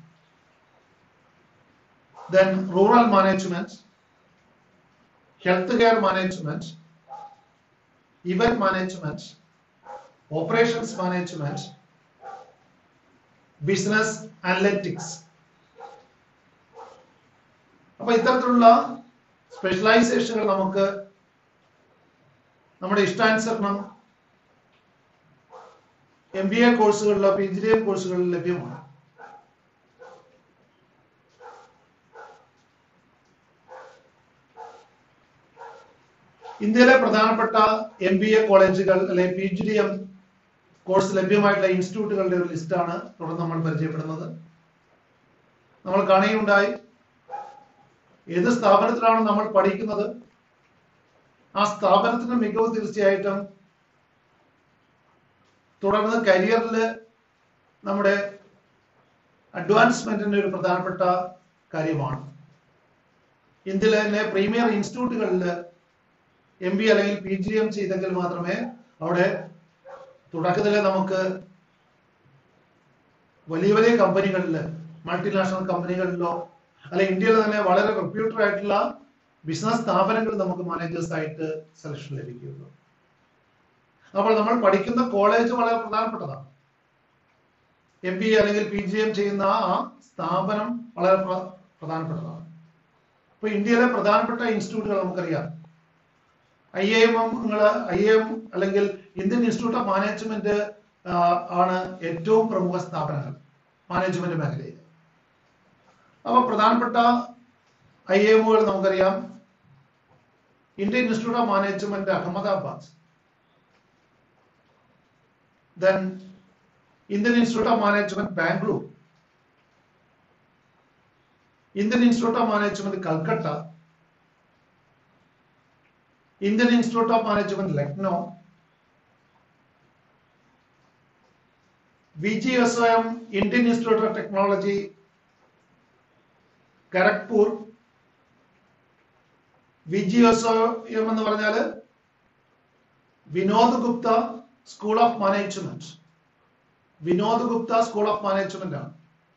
then rural management health care management event management operations management business analytics അപ്പൊ ഇത്തരത്തിലുള്ള സ്പെഷ്യലൈസേഷനുകൾ നമുക്ക് നമ്മുടെ ഇഷ്ടാനുസരണം എം ബി എ കോഴ്സുകളിലോ പി ജി ഡി എം കോഴ്സുകളിലോ ലഭ്യമാണ് ഇന്ത്യയിലെ പ്രധാനപ്പെട്ട എം ബി എ കോളേജുകൾ അല്ലെങ്കിൽ P G D M course ലഭ്യമായിട്ടുള്ള ഇൻസ്റ്റിറ്റ്യൂട്ടുകളുടെ ഒരു ലിസ്റ്റാണ് തുടർന്ന് നമ്മൾ പരിചയപ്പെടുന്നത് നമ്മൾ കാണുകയുണ്ടായി ഏത് സ്ഥാപനത്തിലാണ് നമ്മൾ പഠിക്കുന്നത് ആ സ്ഥാപനത്തിന്റെ മികവ് തീർച്ചയായിട്ടും തുടർന്ന് കരിയറിൽ നമ്മുടെ അഡ്വാൻസ്മെന്റിന്റെ ഒരു പ്രധാനപ്പെട്ട കാര്യമാണ് ഇന്ത്യയിലെ തന്നെ പ്രീമിയർ ഇൻസ്റ്റിറ്റ്യൂട്ടുകളിൽ എം ബി അല്ലെങ്കിൽ പി ജി എം ചെയ്തെങ്കിൽ മാത്രമേ അവിടെ തുടക്കത്തിൽ നമുക്ക് വലിയ വലിയ കമ്പനികളിൽ മൾട്ടിനാഷണൽ കമ്പനികളിലോ അല്ലെ ഇന്ത്യയിൽ തന്നെ വളരെ റെപ്യൂട്ടഡ് ആയിട്ടുള്ള ബിസിനസ് സ്ഥാപനങ്ങൾ നമുക്ക് മാനേജേഴ്സ് ആയിട്ട് സെലക്ഷൻ ലഭിക്കുന്നു അപ്പോൾ നമ്മൾ പഠിക്കുന്ന കോളേജ് വളരെ പ്രധാനപ്പെട്ടതാണ് എം ബി എ അല്ലെങ്കിൽ പി ജി എം ചെയ്യുന്ന ആ സ്ഥാപനം വളരെ പ്ര- പ്രധാനപ്പെട്ടതാണ് ഇപ്പൊ ഇന്ത്യയിലെ പ്രധാനപ്പെട്ട ഇൻസ്റ്റിറ്റ്യൂട്ടുകൾ നമുക്കറിയാം I A M I M അല്ലെങ്കിൽ ഇന്ത്യൻ ഇൻസ്റ്റിറ്റ്യൂട്ട് ഓഫ് മാനേജ്മെന്റ് ആണ് ഏറ്റവും പ്രമുഖ സ്ഥാപനങ്ങൾ മാനേജ്മെന്റ് മേഖലയിൽ അപ്പൊ പ്രധാനപ്പെട്ട ഐ എമ്മുകൾ നമുക്കറിയാം Indian institute of management Ahmedabad then Indian institute of management Bangalore Indian institute of management Calcutta Indian institute of management Lucknow V G S O M Indian institute of technology Kharagpur V G S O M എന്ന് പറഞ്ഞാല് Vinod Gupta school of management Vinod Gupta school of management ആണ്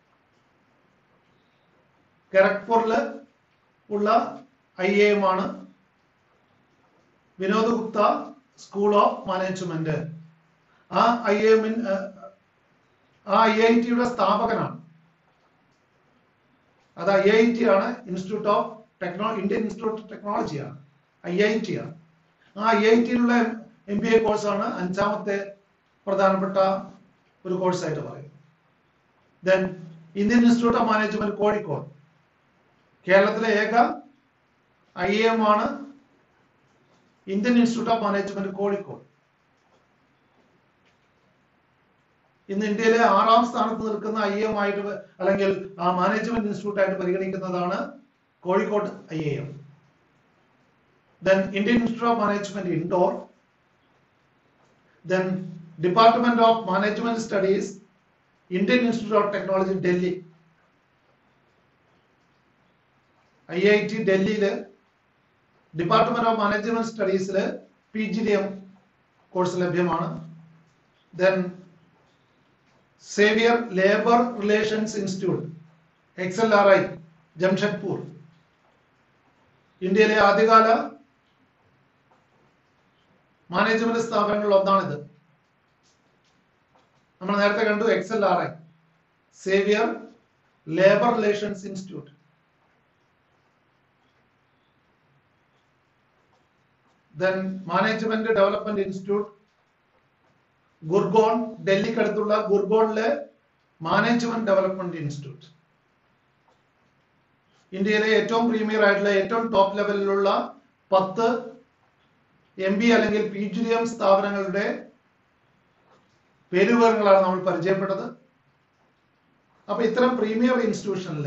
ഖരഗ്പൂരില് ഉള്ള ഐ എ എം ആണ് Vinod Gupta school of management ആ ഐ എമ്മിൻ ആ ഐ ഐ ടിയുടെ സ്ഥാപകനാണ് അത് ഐ ഐ ടി ആണ് institute of techno Indian institute of technology ആണ് ഐ ഐ ടി ആണ് ആ ഐ ഐ ടിയിലുള്ള എം ബി എ കോഴ്സാണ് അഞ്ചാമത്തെ പ്രധാനപ്പെട്ട ഒരു കോഴ്സായിട്ട് പറയുന്നത് then Indian institute of management Kozhikode കേരളത്തിലെ ഏക ഐ എം ആണ് Indian institute of management Kozhikode ഇന്ന് ഇന്ത്യയിലെ ആറാം സ്ഥാനത്ത് നിൽക്കുന്ന ഐ എം ആയിട്ട് പ- അല്ലെങ്കിൽ ആ മാനേജ്മെന്റ് ഇൻസ്റ്റിറ്റ്യൂട്ട് ആയിട്ട് പരിഗണിക്കുന്നതാണ് Kozhikode I A M then Indian institute of management Indore then department of management studies Indian institute of technology Delhi I I T ഡൽഹിയില് ഡിപ്പാർട്ട്മെന്റ് ഓഫ് മാനേജ്മെന്റ് സ്റ്റഡീസില് P G D M course ലഭ്യമാണ് then Xavier labour relations institute X L R I Jamshedpur ഇന്ത്യയിലെ ആദ്യകാല മാനേജ്മെന്റ് സ്ഥാപനങ്ങളിൽ ഒന്നാണിത് നമ്മൾ നേരത്തെ കണ്ടു X L R I Xavier labour relations institute then management development institute ഗുർഗോൺ ഡൽഹിക്കടുത്തുള്ള ഗുർഗോണിലെ മാനേജ്മെന്റ് ഡെവലപ്മെന്റ് ഇൻസ്റ്റിറ്റ്യൂട്ട് ഇന്ത്യയിലെ ഏറ്റവും പ്രീമിയർ ആയിട്ടുള്ള ഏറ്റവും ടോപ്പ് ലെവലിലുള്ള പത്ത് എം ബി അല്ലെങ്കിൽ പി ജി ഡി എം സ്ഥാപനങ്ങളുടെ പേരുവിവരങ്ങളാണ് നമ്മൾ പരിചയപ്പെട്ടത് അപ്പൊ ഇത്തരം പ്രീമിയർ ഇൻസ്റ്റിറ്റ്യൂഷനിൽ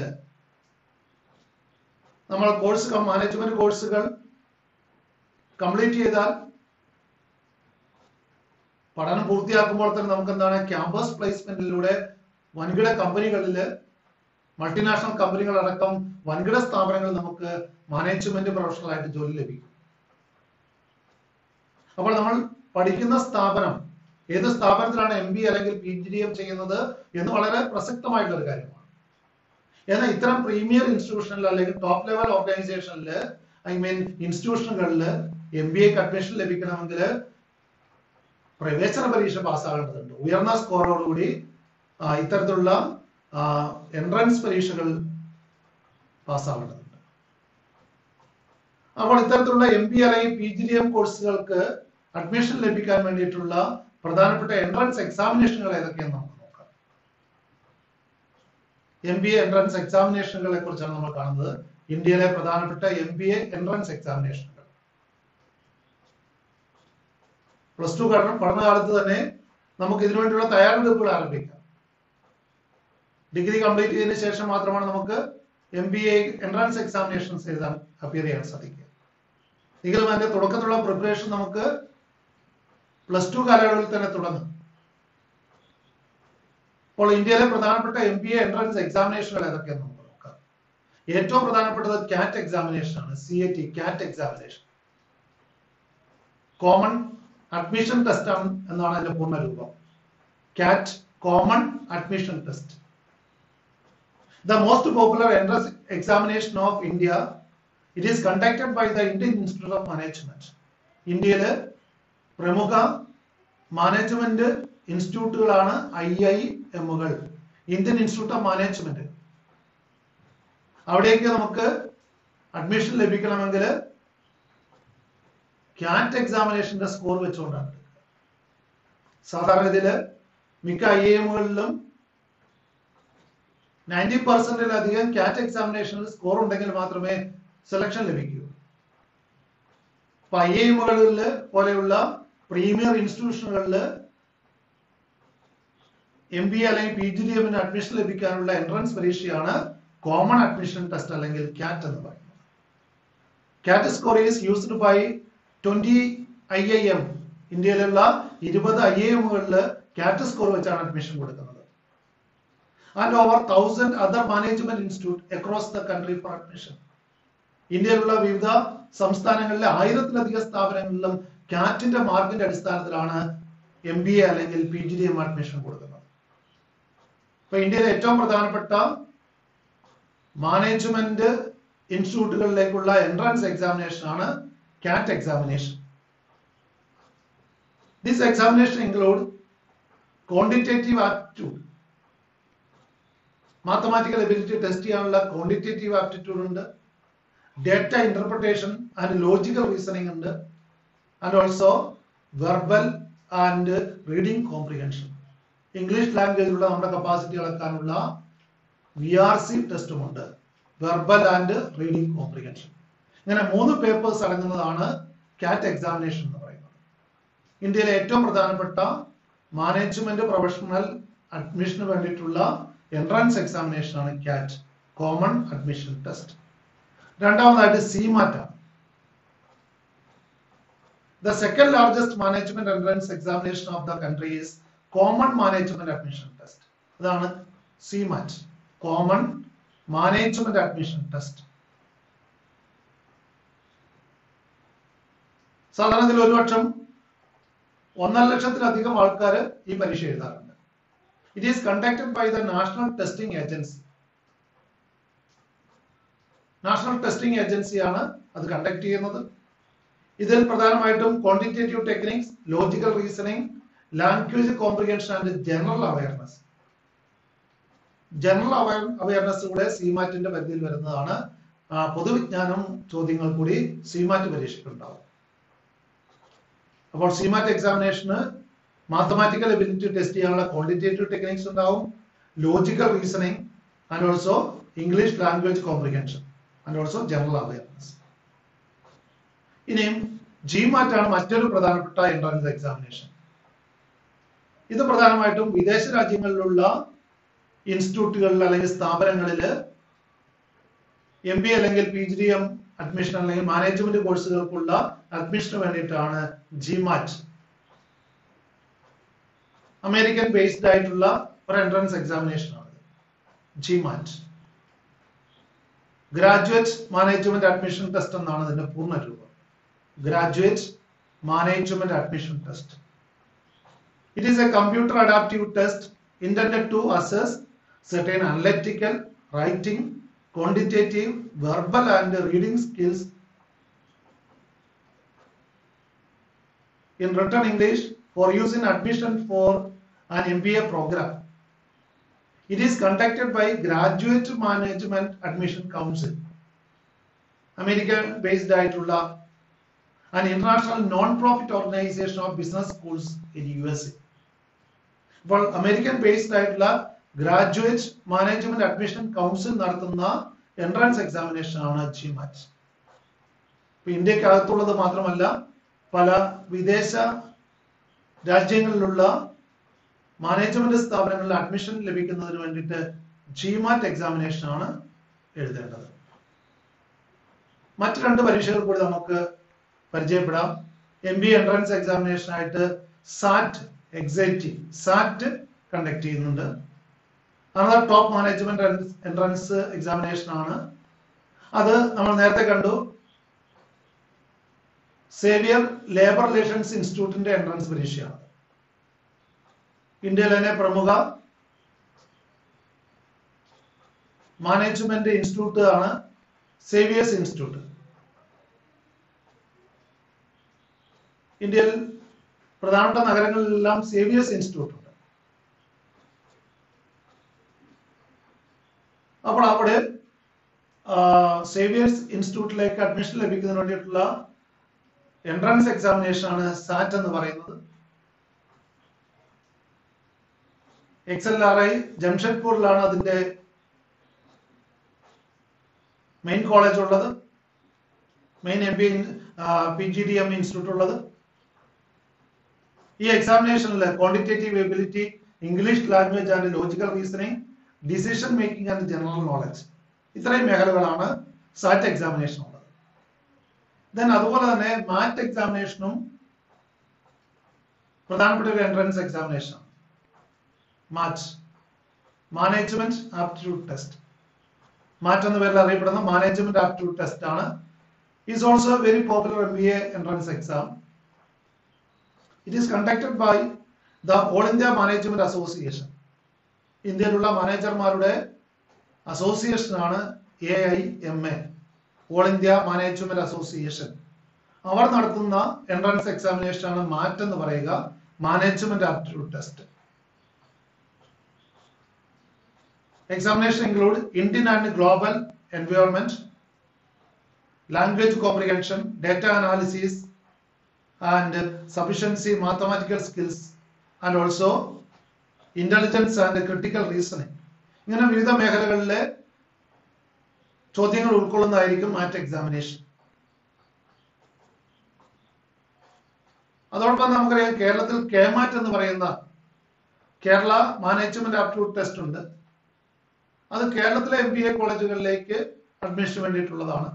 നമ്മൾ കോഴ്സ് മാനേജ്മെന്റ് കോഴ്സുകൾ കംപ്ലീറ്റ് ചെയ്താൽ പഠനം പൂർത്തിയാക്കുമ്പോൾ തന്നെ നമുക്ക് എന്താണ് ക്യാമ്പസ് പ്ലേസ്മെന്റിലൂടെ വൻകിട കമ്പനികളിൽ മൾട്ടിനാഷണൽ കമ്പനികളടക്കം വൻകിട സ്ഥാപനങ്ങളിൽ നമുക്ക് മാനേജ്മെന്റ് പ്രൊഫഷണൽ ആയിട്ട് ജോലി ലഭിക്കും അപ്പോൾ നമ്മൾ പഠിക്കുന്ന സ്ഥാപനം ഏത് സ്ഥാപനത്തിലാണ് എം ബി അല്ലെങ്കിൽ പി ജി ഡി എം ചെയ്യുന്നത് എന്ന് വളരെ പ്രസക്തമായിട്ടുള്ള ഒരു കാര്യമാണ് എന്നാൽ ഇത്തരം പ്രീമിയർ ഇൻസ്റ്റിറ്റ്യൂഷനിൽ അല്ലെങ്കിൽ ടോപ്പ് ലെവൽ ഓർഗനൈസേഷനിൽ ഐ മീൻ ഇൻസ്റ്റിറ്റ്യൂഷനുകളിൽ എം ബി എക്ക് അഡ്മിഷൻ ലഭിക്കണമെങ്കിൽ പ്രവേശന പരീക്ഷ പാസ്സാകേണ്ടതുണ്ട് ഉയർന്ന സ്കോറോടുകൂടി ആ, ഇത്തരത്തിലുള്ള എൻട്രൻസ് പരീക്ഷകൾ പാസ്സാവേണ്ടതുണ്ട് അപ്പോൾ ഇത്തരത്തിലുള്ള എം ബി അല്ലെങ്കിൽ പി ജി ഡി എം കോഴ്സുകൾക്ക് അഡ്മിഷൻ ലഭിക്കാൻ വേണ്ടിയിട്ടുള്ള പ്രധാനപ്പെട്ട എൻട്രൻസ് എക്സാമിനേഷനുകൾ ഏതൊക്കെയെന്ന് നമുക്ക് നോക്കാം എം ബി എ എൻട്രൻസ് എക്സാമിനേഷനുകളെ കുറിച്ചാണ് നമ്മൾ കാണുന്നത് ഇന്ത്യയിലെ പ്രധാനപ്പെട്ട എം ബി എ എൻട്രൻസ് എക്സാമിനേഷനുകൾ പ്ലസ് ടു പഠന പഠനകാലത്ത് തന്നെ നമുക്ക് ഇതിനു വേണ്ടിയുള്ള തയ്യാറെടുപ്പുകൾ ആരംഭിക്കാം ഡിഗ്രി കംപ്ലീറ്റ് ചെയ്തതിനു ശേഷം മാത്രമാണ് നമുക്ക് M B A entrance examinations എഴുതാൻ അപ്പിയർ ചെയ്യാൻ സാധിക്കുക എങ്കിലും അതിന്റെ തുടക്കത്തിലുള്ള പ്രിപ്പറേഷൻ നമുക്ക് പ്ലസ് ടു കാലയളവിൽ തന്നെ തുടങ്ങും അപ്പോൾ ഇന്ത്യയിലെ പ്രധാനപ്പെട്ട എം ബി എ എൻട്രൻസ് എക്സാമിനേഷനുകൾ ഏതൊക്കെയെന്ന് നമുക്ക് നോക്കാം ഏറ്റവും പ്രധാനപ്പെട്ടത് കാറ്റ് എക്സാമിനേഷൻ ആണ് C A T CAT examination common admission test ആണ് എന്നാണ് അതിന്റെ പൂർണ്ണ രൂപം CAT common admission test the most popular entrance examination of India it is conducted by the Indian institute of management ഇന്ത്യയില് പ്രമുഖ മാനേജ്മെന്റ് ഇൻസ്റ്റിറ്റ്യൂട്ടുകളാണ് ഐ ഐ എമ്മുകൾ ഇന്ത്യൻ ഇൻസ്റ്റിറ്റ്യൂട്ട് ഓഫ് മാനേജ്മെന്റ് അവിടേക്ക് നമുക്ക് അഡ്മിഷൻ ലഭിക്കണമെങ്കിൽ ക്യാറ്റ് എക്സാമിനേഷന്റെ സ്കോർ വെച്ചുകൊണ്ടാണ് സാധാരണ ഇതില് മിക്ക ഐ എമ്മുകളിലും നയൻറ്റി പെർസെന്റിലധികം ക്യാറ്റ് എക്സാമിനേഷനിൽ സ്കോർ ഉണ്ടെങ്കിൽ മാത്രമേ സെലക്ഷൻ ലഭിക്കൂ അപ്പൊ ഐ എമ്മുകളിൽ പോലെയുള്ള പ്രീമിയർ ഇൻസ്റ്റിറ്റ്യൂഷനുകളിൽ എം ബി എ അല്ലെങ്കിൽ പി ജി ഡി എമ്മിന് അഡ്മിഷൻ ലഭിക്കാനുള്ള എൻട്രൻസ് പരീക്ഷയാണ് കോമൺ അഡ്മിഷൻ ടെസ്റ്റ് അല്ലെങ്കിൽ ക്യാറ്റ് എന്ന് പറയുന്നത് CAT score is used by twenty I I M ഇന്ത്യയിലുള്ള ഇരുപത് ഐ ഐ എമ്മുകളിൽ ക്യാറ്റ് സ്കോർ വെച്ചാണ് അഡ്മിഷൻ കൊടുക്കുന്നത് and over thousand other management institute across the country for admission ഇന്ത്യയിലുള്ള വിവിധ സംസ്ഥാനങ്ങളിലെ ആയിരത്തിലധികം സ്ഥാപനങ്ങളിലും ക്യാറ്റിന്റെ മാർക്കിന്റെ അടിസ്ഥാനത്തിലാണ് എം ബി എ അല്ലെങ്കിൽ P G D M admission കൊടുക്കുന്നത് ഇപ്പൊ ഇന്ത്യയിലെ ഏറ്റവും പ്രധാനപ്പെട്ട മാനേജ്മെന്റ് ഇൻസ്റ്റിറ്റ്യൂട്ടുകളിലേക്കുള്ള എൻട്രൻസ് എക്സാമിനേഷൻ ആണ് CAT examination. This examination include quantitative aptitude. Mathematical ability test ചെയ്യാനുള്ള ക്വാണ്ടിറ്റേറ്റീവ് ആപ്റ്റിറ്റ്യൂഡ് ഉണ്ട് data interpretation and logical reasoning ഉണ്ട് and also verbal and reading comprehension English ലാംഗ്വേജിലുള്ള നമ്മുടെ കപ്പാസിറ്റി അളക്കാനുള്ള വി ആർ സി ടെസ്റ്റും ഉണ്ട് വെർബൽ ആൻഡ് റീഡിംഗ് കോംപ്രിഹെൻഷൻ ഇങ്ങനെ മൂന്ന് പേപ്പേഴ്സ് അടങ്ങുന്നതാണ് കാറ്റ് എക്സാമിനേഷൻ എന്ന് പറയുന്നത് ഇന്ത്യയിലെ ഏറ്റവും പ്രധാനപ്പെട്ട മാനേജ്മെന്റ് പ്രൊഫഷണൽ അഡ്മിഷന് വേണ്ടിയിട്ടുള്ള എൻട്രൻസ് എക്സാമിനേഷൻ ആണ് കാറ്റ് കോമൺ അഡ്മിഷൻ ടെസ്റ്റ് രണ്ടാമതായിട്ട് CMAT the second largest management entrance examination of the country is common management admission test അതാണ് CMAT common management admission test സാധാരണ ഇതിൽ ഒരു വർഷം ഒന്നര ലക്ഷത്തിലധികം ആൾക്കാർ ഈ പരീക്ഷ എഴുതാറുണ്ട് it is conducted by the national testing agency national testing ഏജൻസിയാണ് അത് കണ്ടക്ട് ചെയ്യുന്നത് ഇതിൽ പ്രധാനമായിട്ടും quantitative techniques logical reasoning language comprehension and general awareness general awareness കൂടെ സിമാറ്റിന്റെ പരിധിയിൽ വരുന്നതാണ് ആ, പൊതുവിജ്ഞാനം ചോദ്യങ്ങൾ കൂടി സിമാറ്റ് പരീക്ഷയ്ക്കുണ്ടാവും അപ്പോൾ സിമാറ്റ് എക്സാമിനേഷന് മാത്തമാറ്റിക്കൽ എബിലിറ്റി ടെസ്റ്റ് ചെയ്യാനുള്ള ക്വാണ്ടിറ്റേറ്റീവ് ടെക്നിക്സ് ഉണ്ടാവും logical reasoning and also English language comprehension and also general awareness ഇനിയും ജിമാറ്റ് ആണ് മറ്റൊരു പ്രധാനപ്പെട്ട എൻട്രൻസ് എക്സാമിനേഷൻ ഇത് പ്രധാനമായിട്ടും വിദേശ രാജ്യങ്ങളിലുള്ള ഇൻസ്റ്റിറ്റ്യൂട്ടുകളിൽ അല്ലെങ്കിൽ സ്ഥാപനങ്ങളിൽ എം ബി അല്ലെങ്കിൽ P G D M admission അല്ലെങ്കിൽ മാനേജ്മെന്റ് കോഴ്സുകൾക്കുള്ള അഡ്മിഷന് വേണ്ടിയിട്ടാണ് ജിമാറ്റ് അമേരിക്കൻ ബേസ്ഡ് ആയിട്ടുള്ള ഒരു എൻട്രൻസ് എക്സാമിനേഷൻ ആണ് GMAT graduate management admission test എന്നാണ് ഇതിന്റെ പൂർണ്ണ രൂപം graduate management admission test It is a computer adaptive test intended to assess certain analytical, writing, quantitative, verbal, and reading skills in written English for use in admission for an MBA program. It is conducted by Graduate Management Admission Council. American based ആയിട്ടുള്ള an international non-profit organization of business schools in USA. ഇപ്പോൾ അമേരിക്കൻ ബേസ്ഡ് ആയിട്ടുള്ള ഗ്രാജുവേറ്റ് മാനേജ്മെന്റ് അഡ്മിഷൻ കൗൺസിൽ നടത്തുന്ന എൻട്രൻസ് എക്സാമിനേഷൻ ആണ് ജിമാറ്റ് ഇപ്പൊ ഇന്ത്യക്കകത്തുള്ളത് മാത്രമല്ല പല വിദേശ രാജ്യങ്ങളിലുള്ള മാനേജ്മെന്റ് സ്ഥാപനങ്ങളിൽ അഡ്മിഷൻ ലഭിക്കുന്നതിന് വേണ്ടിയിട്ട് ജിമാറ്റ് എക്സാമിനേഷൻ ആണ് എഴുതേണ്ടത് മറ്റ് രണ്ട് പരീക്ഷകൾ കൂടി നമുക്ക് പരിചയപ്പെടാം എം ബി എൻട്രൻസ് എക്സാമിനേഷൻ ആയിട്ട് സാറ്റ് എക്സൈറ്റീവ് സാറ്റ് കണ്ടക്ട് ചെയ്യുന്നുണ്ട് another top management entrance examination ആണ് അത് നമ്മൾ നേരത്തെ കണ്ടു സേവിയർ ലേബർ റിലേഷൻസ് ഇൻസ്റ്റിറ്റ്യൂട്ടിന്റെ എൻട്രൻസ് പരീക്ഷയാണ് ഇന്ത്യയിലെ തന്നെ പ്രമുഖ മാനേജ്മെന്റ് ഇൻസ്റ്റിറ്റ്യൂട്ട് ആണ് സേവിയേഴ്സ് ഇൻസ്റ്റിറ്റ്യൂട്ട് ഇന്ത്യയിൽ പ്രധാനപ്പെട്ട നഗരങ്ങളിലെല്ലാം സേവിയേഴ്സ് ഇൻസ്റ്റിറ്റ്യൂട്ട് ഉണ്ട് അപ്പോൾ അവിടെ സേവിയേഴ്സ് ഇൻസ്റ്റിറ്റ്യൂട്ടിലേക്ക് അഡ്മിഷൻ ലഭിക്കുന്നതിന് വേണ്ടിയിട്ടുള്ള എൻട്രൻസ് എക്സാമിനേഷൻ ആണ് സാറ്റ് എന്ന് പറയുന്നത് എക്സ് എൽ ആർ ഐ ജംഷഡ്പൂരിലാണ് അതിന്റെ മെയിൻ കോളേജ് ഉള്ളത് main M P P G D M institute ഉള്ളത് ഈ എക്സാമിനേഷനിൽ quantitative ability English language and logical reasoning decision making and general knowledge ഇത്രയും മേഖലകളാണ് സാറ്റ് എക്സാമിനേഷൻ ഉള്ളത് ദെൻ അതുപോലെ തന്നെ മാറ്റ് എക്സാമിനേഷനും പ്രധാനപ്പെട്ട ഒരു entrance examination MAT management aptitude test MAT എന്ന പേരിൽ അറിയപ്പെടുന്ന മാനേജ്മെന്റ് ആപ്റ്റിറ്റ്യൂഡ് ടെസ്റ്റ് ആണ് is also very popular M B A entrance exam it is conducted by the all India management association ഇന്ത്യയിലുള്ള മാനേജർമാരുടെ അസോസിയേഷൻ ആണ് A I M A all India management association അവർ നടത്തുന്ന എൻട്രൻസ് എക്സാമിനേഷൻ ആണ് മാറ്റ് എന്ന് പറയുക management aptitude test Examination include Indian and global environment, language comprehension, data analysis, and sufficiency mathematical skills, and also intelligence and critical reasoning. ഇങ്ങനെ വിവിധ മേഖലകളിലെ ചോദ്യങ്ങൾ ഉൾക്കൊള്ളുന്നതായിരിക്കും മാറ്റ് എക്സാമിനേഷൻ അതോടൊപ്പം നമുക്കറിയാം കേരളത്തിൽ കേമാറ്റ് എന്ന് പറയുന്ന കേരള മാനേജ്മെന്റ് ആപ്റ്റിറ്റ്യൂഡ് ടെസ്റ്റ് ഉണ്ട് അത് കേരളത്തിലെ എം ബി എ കോളേജുകളിലേക്ക് അഡ്മിഷന് വേണ്ടിയിട്ടുള്ളതാണ്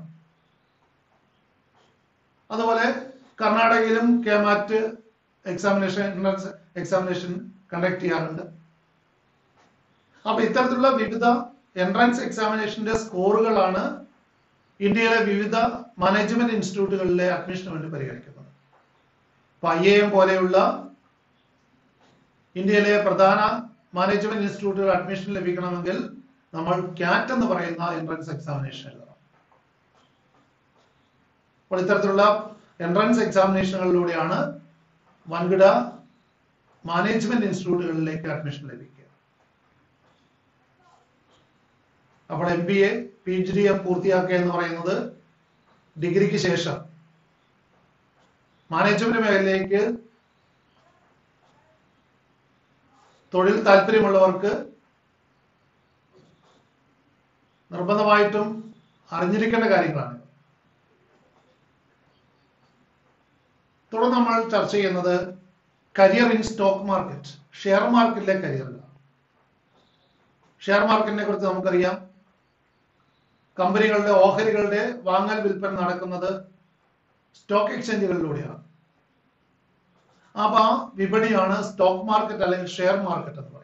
അതുപോലെ കർണാടകയിലും KMAT examination entrance examination conduct ചെയ്യാറുണ്ട് അപ്പൊ ഇത്തരത്തിലുള്ള വിവിധ എൻട്രൻസ് എക്സാമിനേഷന്റെ സ്കോറുകളാണ് ഇന്ത്യയിലെ വിവിധ മാനേജ്മെന്റ് ഇൻസ്റ്റിറ്റ്യൂട്ടുകളിലെ അഡ്മിഷന് വേണ്ടി പരിഗണിക്കുന്നത് അപ്പൊ ഐ എ എം പോലെയുള്ള ഇന്ത്യയിലെ പ്രധാന മാനേജ്മെന്റ് ഇൻസ്റ്റിറ്റ്യൂട്ടുകൾ അഡ്മിഷൻ ലഭിക്കണമെങ്കിൽ നമ്മൾ ക്യാറ്റ് എന്ന് പറയുന്ന എൻട്രൻസ് എക്സാമിനേഷൻ എഴുതണം അപ്പോൾ ഇത്തരത്തിലുള്ള എൻട്രൻസ് എക്സാമിനേഷനുകളിലൂടെയാണ് വൻകിട മാനേജ്മെന്റ് ഇൻസ്റ്റിറ്റ്യൂട്ടുകളിലേക്ക് അഡ്മിഷൻ ലഭിക്കുക അപ്പോൾ M B A P G D M പൂർത്തിയാക്കുക എന്ന് പറയുന്നത് ഡിഗ്രിക്ക് ശേഷം മാനേജ്മെന്റ് മേഖലയിലേക്ക് തൊഴിൽ താല്പര്യമുള്ളവർക്ക് നിർബന്ധമായിട്ടും അറിഞ്ഞിരിക്കേണ്ട കാര്യങ്ങളാണ് തുടർന്ന് നമ്മൾ ചർച്ച ചെയ്യുന്നത് career in stock market share മാർക്കറ്റിലെ കരിയറുകൾ ഷെയർ മാർക്കറ്റിനെ കുറിച്ച് നമുക്കറിയാം കമ്പനികളുടെ ഓഹരികളുടെ വാങ്ങൽ വിൽപ്പന നടക്കുന്നത് സ്റ്റോക്ക് എക്സ്ചേഞ്ചുകളിലൂടെയാണ് അപ്പൊ ആ വിപണിയാണ് സ്റ്റോക്ക് മാർക്കറ്റ് അല്ലെങ്കിൽ ഷെയർ മാർക്കറ്റ് എന്ന് പറയുന്നത്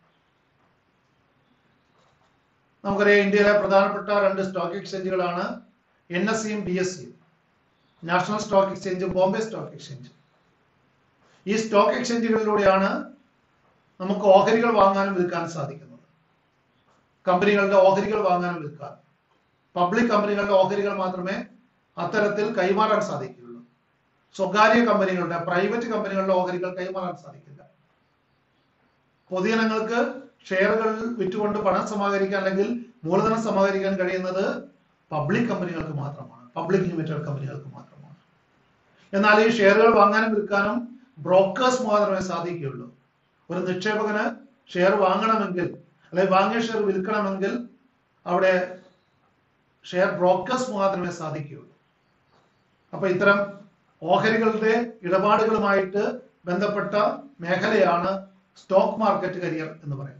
നമുക്കറിയാം ഇന്ത്യയിലെ പ്രധാനപ്പെട്ട രണ്ട് സ്റ്റോക്ക് എക്സ്ചേഞ്ചുകളാണ് എൻ എസ് സിയും ബി എസ് സിയും നാഷണൽ സ്റ്റോക്ക് എക്സ്ചേഞ്ചും ബോംബെ സ്റ്റോക്ക് എക്സ്ചേഞ്ച് ഈ സ്റ്റോക്ക് എക്സ്ചേഞ്ചുകളിലൂടെയാണ് നമുക്ക് ഓഹരികൾ വാങ്ങാനും വിൽക്കാനും സാധിക്കുന്നത് കമ്പനികളുടെ ഓഹരികൾ വാങ്ങാനും വിൽക്കാനും പബ്ലിക് കമ്പനികളുടെ ഓഹരികൾ മാത്രമേ അത്തരത്തിൽ കൈമാറാൻ സാധിക്കുകയുള്ളൂ സ്വകാര്യ കമ്പനികളുടെ പ്രൈവറ്റ് കമ്പനികളുടെ ഓഹരികൾ കൈമാറാൻ സാധിക്കില്ല പൊതുജനങ്ങൾക്ക് ഷെയറുകൾ വിറ്റുകൊണ്ട് പണം സമാഹരിക്കാൻ അല്ലെങ്കിൽ മൂലധനം സമാഹരിക്കാൻ കഴിയുന്നത് പബ്ലിക് കമ്പനികൾക്ക് മാത്രമാണ് പബ്ലിക് ലിമിറ്റഡ് കമ്പനികൾക്ക് മാത്രമാണ് എന്നാൽ ഈ ഷെയറുകൾ വാങ്ങാനും വിൽക്കാനും ബ്രോക്കേഴ്സ് മാത്രമേ സാധിക്കുകയുള്ളൂ ഒരു നിക്ഷേപകന് ഷെയർ വാങ്ങണമെങ്കിൽ അല്ലെങ്കിൽ വാങ്ങിയ ഷെയർ വിൽക്കണമെങ്കിൽ അവിടെ ഷെയർ ബ്രോക്കേഴ്സ് മാത്രമേ സാധിക്കുകയുള്ളൂ അപ്പൊ ഇത്തരം ഓഹരികളുടെ ഇടപാടുകളുമായിട്ട് ബന്ധപ്പെട്ട മേഖലയാണ് സ്റ്റോക്ക് മാർക്കറ്റ് കരിയർ എന്ന് പറയുന്നത്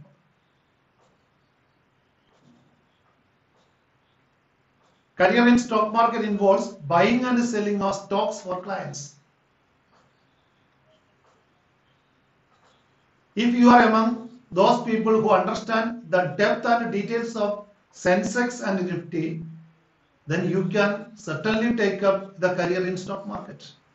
Career in stock market involves buying and selling of stocks for clients. If you are among those people who understand the depth and details of Sensex and Nifty, then you can certainly take up the career in stock market.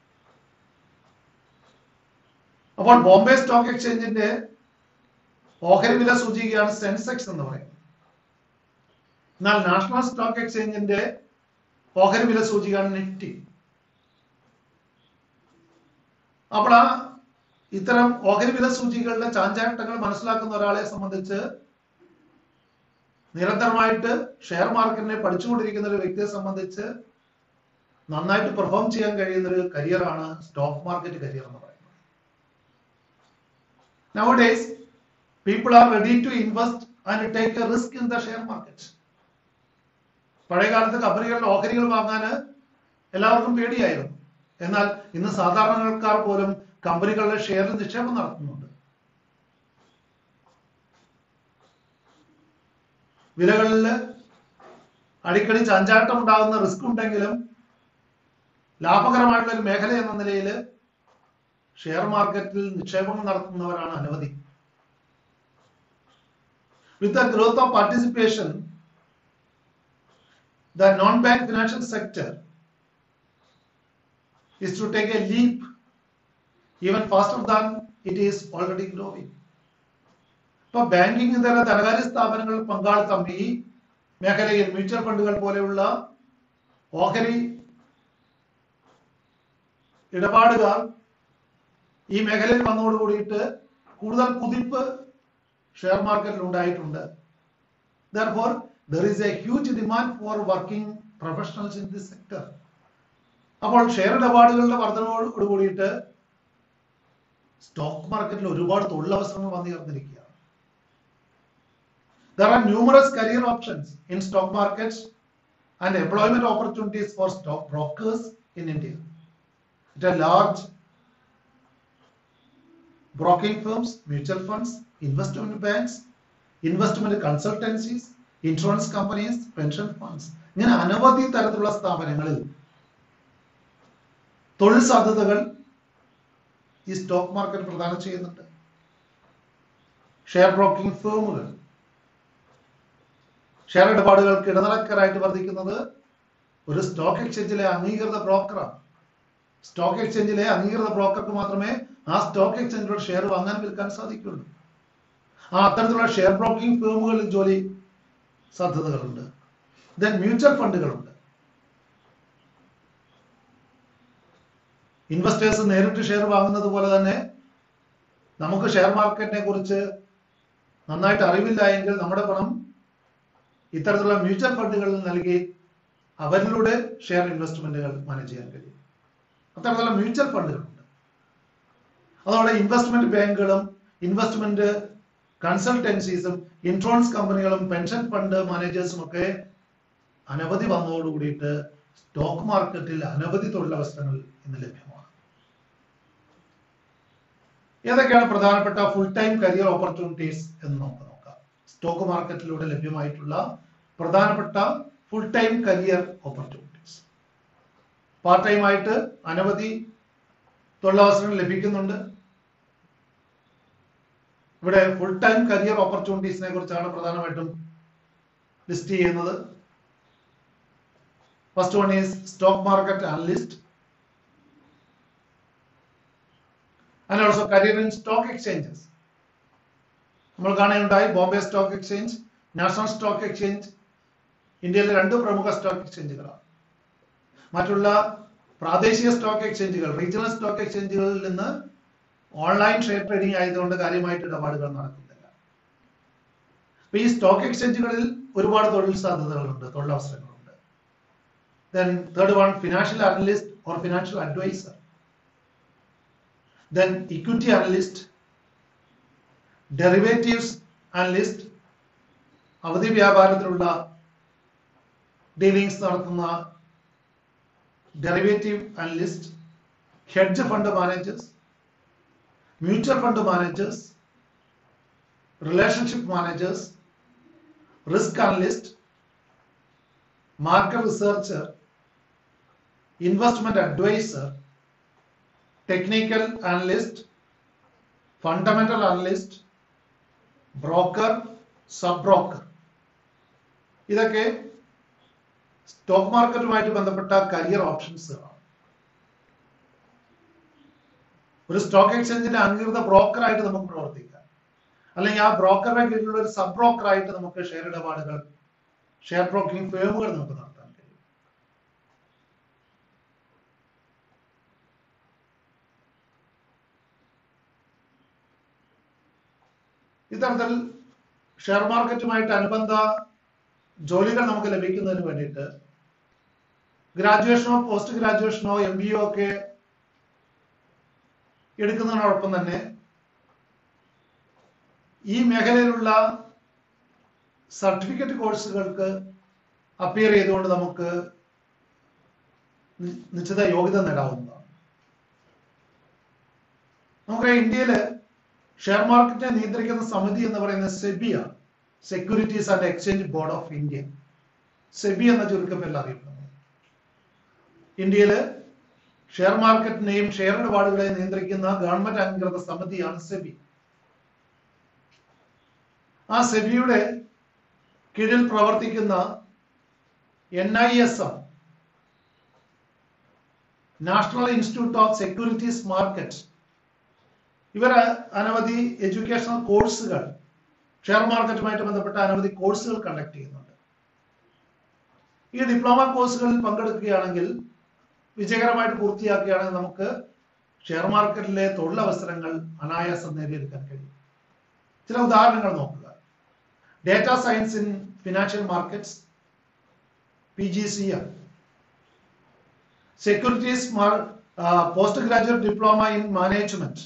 അപ്പോൾ ബോംബെ സ്റ്റോക്ക് എക്സ്ചേഞ്ചിന്റെ ഓഹരി വില സൂചികയാണ് സെൻസെക്സ് എന്ന് പറയുന്നത് എന്നാൽ നാഷണൽ സ്റ്റോക്ക് എക്സ്ചേഞ്ചിന്റെ ഓഹരി വില സൂചികയാണ് നിഫ്റ്റി അപ്പോൾ ആ ഇത്തരം ഓഹരി വില സൂചികളുടെ ചാഞ്ചാട്ടങ്ങൾ മനസ്സിലാക്കുന്ന ഒരാളെ സംബന്ധിച്ച് നിരന്തരമായിട്ട് ഷെയർ മാർക്കറ്റിനെ പഠിച്ചുകൊണ്ടിരിക്കുന്ന ഒരു വ്യക്തിയെ സംബന്ധിച്ച് നന്നായിട്ട് പെർഫോം ചെയ്യാൻ കഴിയുന്ന ഒരു കരിയറാണ് സ്റ്റോക്ക് മാർക്കറ്റ് കരിയർ എന്ന് പറയുന്നത് nowadays people are ready to invest and take a risk in the share market പഴയ കാലത്ത് കമ്പനികളുടെ ഓഹരികൾ വാങ്ങാൻ എല്ലാവർക്കും പേടിയായിരുന്നു എന്നാൽ ഇന്ന് സാധാരണക്കാർ പോലും കമ്പനികളുടെ ഷെയറിൽ നിക്ഷേപം നടത്തുന്നുണ്ട് വിലകളിൽ അടിക്കടി ചാഞ്ചാട്ടം ഉണ്ടാകുന്ന റിസ്ക് ഉണ്ടെങ്കിലും ലാഭകരമായിട്ടുള്ള ഒരു മേഖല എന്ന നിലയിൽ ഷെയർ മാർക്കറ്റിൽ നിക്ഷേപങ്ങൾ നടത്തുന്നവരാണ് അനവധി with the growth of participation the non-bank financial sector is to take a leap even faster than it is already growing. ഇപ്പൊ ബാങ്കിങ് ഇതര ധനകാര്യ സ്ഥാപനങ്ങളിൽ പങ്കാളിത്തം ഈ മേഖലയിൽ മ്യൂച്വൽ ഫണ്ടുകൾ പോലെയുള്ള ഓഹരി ഇടപാടുകാർ ഈ മേഖലയിൽ വന്നതോടുകൂടിയിട്ട് കൂടുതൽ കുതിപ്പ് ഷെയർ മാർക്കറ്റിൽ ഉണ്ടായിട്ടുണ്ട് Therefore, there is a huge demand for working professionals in this sector. അപ്പോൾ ഷെയർ ഇടപാടുകളുടെ വർധനവോട് കൂടിയിട്ട് സ്റ്റോക്ക് മാർക്കറ്റിൽ ഒരുപാട് തൊഴിലവസരങ്ങൾ വന്നു ചേർന്നിരിക്കുകയാണ് There are numerous career options in stock markets and employment opportunities for stock brokers in India. It are large broking firms, mutual funds, investment banks, investment consultancies insurance companies pension funds ഇങ്ങനെ അനവധി തരത്തിലുള്ള സ്ഥാപനങ്ങളിൽ തൊഴിൽ സാധ്യതകൾ ഈ സ്റ്റോക്ക് മാർക്കറ്റ് പ്രദാനം ചെയ്യുന്നുണ്ട് ഷെയർ ബ്രോക്കിംഗ് ഫേമുകൾ ഷെയർ ഇടപാടുകൾക്ക് ഇടനിലക്കാരായിട്ട് വർദ്ധിക്കുന്നത് ഒരു സ്റ്റോക്ക് എക്സ്ചേഞ്ചിലെ അംഗീകൃത ബ്രോക്കറാണ് സ്റ്റോക്ക് എക്സ്ചേഞ്ചിലെ അംഗീകൃത ബ്രോക്കർക്ക് മാത്രമേ ആ സ്റ്റോക്ക് എക്സ്ചേഞ്ചിലൂടെ ഷെയർ വാങ്ങാൻ വിൽക്കാൻ സാധിക്കുള്ളൂ ആ അത്തരത്തിലുള്ള ഷെയർ ബ്രോക്കിംഗ് ഫേമുകളിൽ ജോലി സാധ്യതകളുണ്ട് ദെൻ മ്യൂച്വൽ ഫണ്ടുകളുണ്ട് ഇൻവെസ്റ്റേഴ്സ് നേരിട്ട് ഷെയർ വാങ്ങുന്നത് പോലെ തന്നെ നമുക്ക് ഷെയർ മാർക്കറ്റിനെ കുറിച്ച് നന്നായിട്ട് അറിവില്ല എങ്കിൽ നമ്മുടെ പണം ഇത്തരത്തിലുള്ള മ്യൂച്വൽ ഫണ്ടുകളിൽ നൽകി അവരിലൂടെ ഷെയർ ഇൻവെസ്റ്റ്മെന്റുകൾ മാനേജ് ചെയ്യാൻ കഴിയും അത്തരത്തിലുള്ള മ്യൂച്വൽ ഫണ്ടുകളുണ്ട് അതോടെ ഇൻവെസ്റ്റ്മെന്റ് ബാങ്കുകളും ഇൻവെസ്റ്റ്മെന്റ് കൺസൾട്ടൻസീസും ഇൻഷുറൻസ് കമ്പനികളും പെൻഷൻ ഫണ്ട് മാനേജേഴ്സും ഒക്കെ അനവധി വന്നതോടുകൂടിയിട്ട് സ്റ്റോക്ക് മാർക്കറ്റിൽ അനവധി തൊഴിലവസരങ്ങൾ ഇന്ന് ലഭ്യമാണ് ഏതൊക്കെയാണ് പ്രധാനപ്പെട്ട ഫുൾ ടൈം കരിയർ ഓപ്പർച്യൂണിറ്റീസ് എന്ന് നമുക്ക് നോക്കാം സ്റ്റോക്ക് മാർക്കറ്റിലൂടെ ലഭ്യമായിട്ടുള്ള പ്രധാനപ്പെട്ട full time career opportunities part time ആയിട്ട് അനവധി തൊഴിലവസരങ്ങൾ ലഭിക്കുന്നുണ്ട് ഇവിടെ ഫുൾ ടൈം കരിയർ ഓപ്പർച്യൂണിറ്റീസിനെ കുറിച്ചാണ് പ്രധാനമായിട്ടും ലിസ്റ്റ് ചെയ്യുന്നത് first one is stock market analyst and also career in stock exchanges നമ്മൾ കാണുകയുണ്ടായി Bombay stock exchange national stock exchange ഇന്ത്യയിലെ രണ്ട് പ്രമുഖ സ്റ്റോക്ക് എക്സ്ചേഞ്ചുകളാണ് മറ്റുള്ള പ്രാദേശിക സ്റ്റോക്ക് എക്സ്ചേഞ്ചുകൾ റീജിയണൽ സ്റ്റോക്ക് എക്സ്ചേഞ്ചുകളിൽ നിന്ന് ഓൺലൈൻ ഷെയർ ട്രേഡിംഗ് ആയതുകൊണ്ട് കാര്യമായിട്ട് ഇടപാടുകൾ നടക്കുന്നില്ല അപ്പൊ ഈ സ്റ്റോക്ക് എക്സ്ചേഞ്ചുകളിൽ ഒരുപാട് തൊഴിൽ സാധ്യതകളുണ്ട് തൊഴിലവസരങ്ങളുണ്ട് then third one financial analyst or financial adviser then equity analyst derivatives analyst അവധി വ്യാപാരത്തിലുള്ള ഡീലിംഗ്സ് നടത്തുന്ന derivative analyst hedge fund managers mutual fund managers, relationship managers, risk analyst, market researcher, investment advisor, technical analyst, fundamental analyst, broker, sub broker. ഇതൊക്കെ സ്റ്റോക്ക് മാർക്കറ്റുമായിട്ട് ബന്ധപ്പെട്ട കരിയർ ഓപ്ഷൻസുകളാണ് ഒരു സ്റ്റോക്ക് എക്സ്ചേഞ്ചിന്റെ അംഗീകൃത ബ്രോക്കറായിട്ട് നമുക്ക് പ്രവർത്തിക്കാം അല്ലെങ്കിൽ ആ ബ്രോക്കറുടെ കീഴിലുള്ള ഒരു സബ് ബ്രോക്കറായിട്ട് നമുക്ക് ഷെയർ ഇടപാടുകൾ ഷെയർ ബ്രോക്കിംഗ് ഫേമുകൾ നമുക്ക് നടത്താൻ കഴിയും ഇത്തരത്തിൽ ഷെയർ മാർക്കറ്റുമായിട്ട് അനുബന്ധ ജോലികൾ നമുക്ക് ലഭിക്കുന്നതിന് വേണ്ടിയിട്ട് ഗ്രാജുവേഷനോ പോസ്റ്റ് ഗ്രാജുവേഷനോ എം ബി ഒ ഒക്കെ എടുക്കുന്നതിനോടൊപ്പം തന്നെ ഈ മേഖലയിലുള്ള സർട്ടിഫിക്കറ്റ് കോഴ്സുകൾക്ക് അപ്പിയർ ചെയ്തുകൊണ്ട് നമുക്ക് നി- നിശ്ചിത യോഗ്യത നേടാവുന്നതാണ് നമുക്ക് ഇന്ത്യയില് ഷെയർ മാർക്കറ്റിനെ നിയന്ത്രിക്കുന്ന സമിതി എന്ന് പറയുന്നത് സെബിയാണ് securities and exchange board of India SEBI എന്ന ചുരുക്കപ്പേരിൽ അറിയപ്പെടുന്നു ഇന്ത്യയില് ഷെയർ മാർക്കറ്റിനെയും ഷെയർ ഇടപാടുകളെയും നിയന്ത്രിക്കുന്ന ഗവൺമെന്റ് അംഗീകൃത സമിതിയാണ് സെബി ആ സെബിയുടെ കീഴിൽ പ്രവർത്തിക്കുന്ന N I S M national institute of securities market ഇവര് അനവധി എഡ്യൂക്കേഷണൽ കോഴ്സുകൾ ഷെയർ മാർക്കറ്റുമായിട്ട് ബന്ധപ്പെട്ട അനവധി കോഴ്സുകൾ കണ്ടക്ട് ചെയ്യുന്നുണ്ട് ഈ ഡിപ്ലോമ കോഴ്സുകളിൽ പങ്കെടുക്കുകയാണെങ്കിൽ വിജയകരമായിട്ട് പൂർത്തിയാക്കുകയാണെങ്കിൽ നമുക്ക് ഷെയർ മാർക്കറ്റിലെ തൊഴിലവസരങ്ങൾ അനായാസം നേടിയെടുക്കാൻ കഴിയും ചില ഉദാഹരണങ്ങൾ നോക്കുക data science in financial markets P G C M securities post graduate diploma in management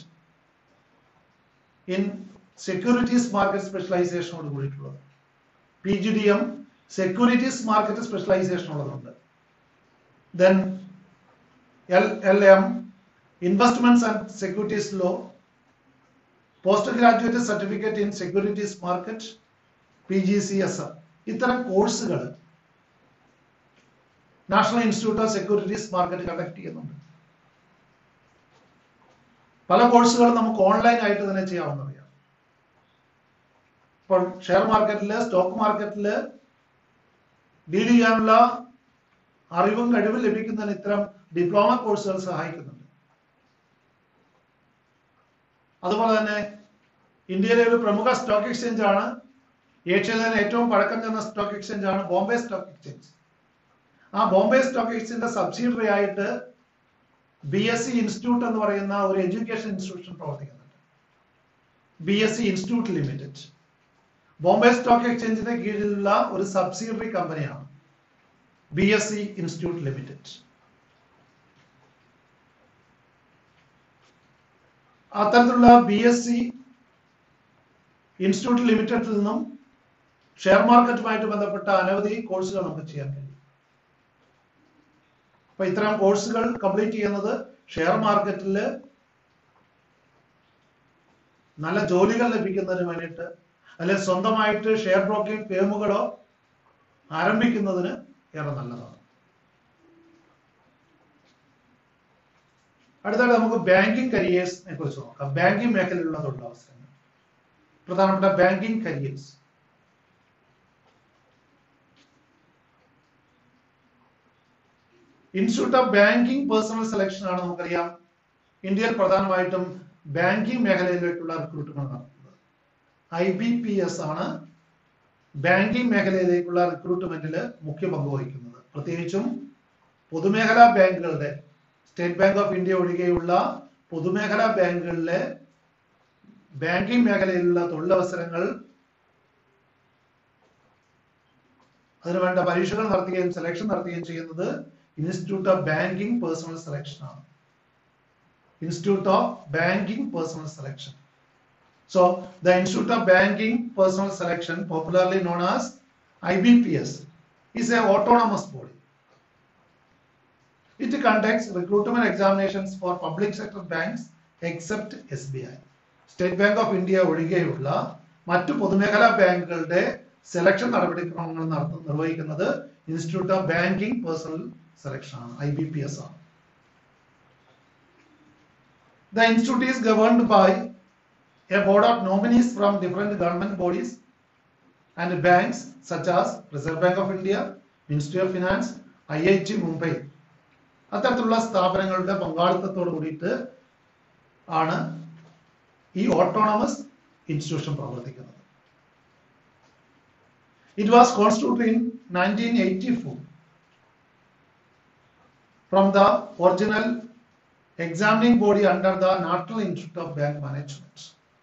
in securities market സ്പെഷ്യലൈസേഷനോട് കൂടിയിട്ടുള്ളത് P G D M securities market specialisation ഉള്ളതുണ്ട് then L L M investments and securities law post graduate certificate in securities market P G C S M ഇത്തരം കോഴ്സുകൾ national institute of securities market conduct ചെയ്യുന്നുണ്ട് പല കോഴ്സുകളും നമുക്ക് ഓൺലൈൻ ആയിട്ട് തന്നെ ചെയ്യാവുന്നവയാണ് ഇപ്പോൾ ഷെയർ മാർക്കറ്റില് സ്റ്റോക്ക് മാർക്കറ്റില് ഡീൽ ചെയ്യാനുള്ള അറിവും കഴിവും ലഭിക്കുന്നതിന് ഇത്തരം ഡിപ്ലോമ കോഴ്സുകൾ സഹായിക്കുന്നുണ്ട് അതുപോലെ തന്നെ ഇന്ത്യയിലെ ഒരു പ്രമുഖ സ്റ്റോക്ക് എക്സ്ചേഞ്ച് ആണ് ഏഷ്യയിലെ തന്നെ ഏറ്റവും പഴക്കം ചെന്ന സ്റ്റോക്ക് എക്സ്ചേഞ്ച് ആണ് ബോംബെ സ്റ്റോക്ക് എക്സ്ചേഞ്ച് ആ ബോംബെ സ്റ്റോക്ക് എക്സ്ചേഞ്ചിന്റെ സബ്സിഡറി ആയിട്ട് ബി എസ് സി ഇൻസ്റ്റിറ്റ്യൂട്ട് എന്ന് പറയുന്ന ഒരു എഡ്യൂക്കേഷൻ ഇൻസ്റ്റിറ്റ്യൂഷൻ പ്രവർത്തിക്കുന്നുണ്ട് B S C institute limited Bombay stock എക്സ്ചേഞ്ചിന്റെ കീഴിലുള്ള ഒരു സബ്സിഡറി കമ്പനിയാണ് B S C institute limited അത്തരത്തിലുള്ള ബി എസ് സി ഇൻസ്റ്റിറ്റ്യൂട്ട് ലിമിറ്റഡിൽ നിന്നും ഷെയർ മാർക്കറ്റുമായിട്ട് ബന്ധപ്പെട്ട അനവധി കോഴ്സുകൾ നമുക്ക് ചെയ്യാൻ കഴിയും അപ്പൊ ഇത്തരം കോഴ്സുകൾ കംപ്ലീറ്റ് ചെയ്യുന്നത് ഷെയർ മാർക്കറ്റിൽ നല്ല ജോലികൾ ലഭിക്കുന്നതിന് വേണ്ടിയിട്ട് അല്ലെ സ്വന്തമായിട്ട് ഷെയർ ബ്രോക്കിംഗ് ഫേമുകളോ ആരംഭിക്കുന്നതിന് ഏറെ നല്ലതാണ് അടുത്തായിട്ട് നമുക്ക് ബാങ്കിങ് കരിയേഴ്സിനെ കുറിച്ച് നോക്കാം ബാങ്കിങ് മേഖലയിലുള്ള തൊഴിലവസരങ്ങൾ പ്രധാനപ്പെട്ട banking careers institute of banking personnel selection ആണ് നമുക്കറിയാം ഇന്ത്യയിൽ പ്രധാനമായിട്ടും ബാങ്കിങ് മേഖലയിലേക്കുള്ള റിക്രൂട്ട്മെന്റ് നടത്തുന്നത് ഐ ബി പി എസ് ആണ് ബാങ്കിങ് മേഖലയിലേക്കുള്ള റിക്രൂട്ട്മെന്റിൽ മുഖ്യ പങ്ക് വഹിക്കുന്നത് പ്രത്യേകിച്ചും പൊതുമേഖലാ ബാങ്കുകളുടെ സ്റ്റേറ്റ് ബാങ്ക് ഓഫ് ഇന്ത്യ ഒഴികെയുള്ള പൊതുമേഖലാ ബാങ്കുകളിലെ ബാങ്കിങ് മേഖലയിലുള്ള തൊഴിലവസരങ്ങൾ അതിനുവേണ്ട പരീക്ഷകൾ നടത്തുകയും സെലക്ഷൻ നടത്തുകയും ചെയ്യുന്നത് institute of banking personnel selection ആണ് institute of banking personnel selection So the Institute of Banking Personal Selection, popularly known as IBPS, is a autonomous body. It conducts recruitment examinations for public sector banks except SBI. State bank of India ഒഴികെയുള്ള മറ്റു പൊതുമേഖലാ ബാങ്കുകളുടെ സെലക്ഷൻ നടപടിക്രമങ്ങൾ നടത്തുന്ന നിർവഹിക്കുന്നത് institute of banking personnel selection ആണ് ഐ ബി പി എസ് ആണ് The institute is governed by a board of nominees from different government bodies and banks such as Reserve Bank of India, Ministry of Finance, IIT Mumbai. അത്തരത്തിലുള്ള സ്ഥാപനങ്ങളുടെ പങ്കാളിത്തത്തോട് കൂടിയിട്ട് ആണ് ഈ ഓട്ടോണമസ് ഇൻസ്റ്റിറ്റ്യൂഷൻ പ്രവർത്തിക്കുന്നത് it was constituted in nineteen eighty four from the original examining body under the National Institute of Bank Management.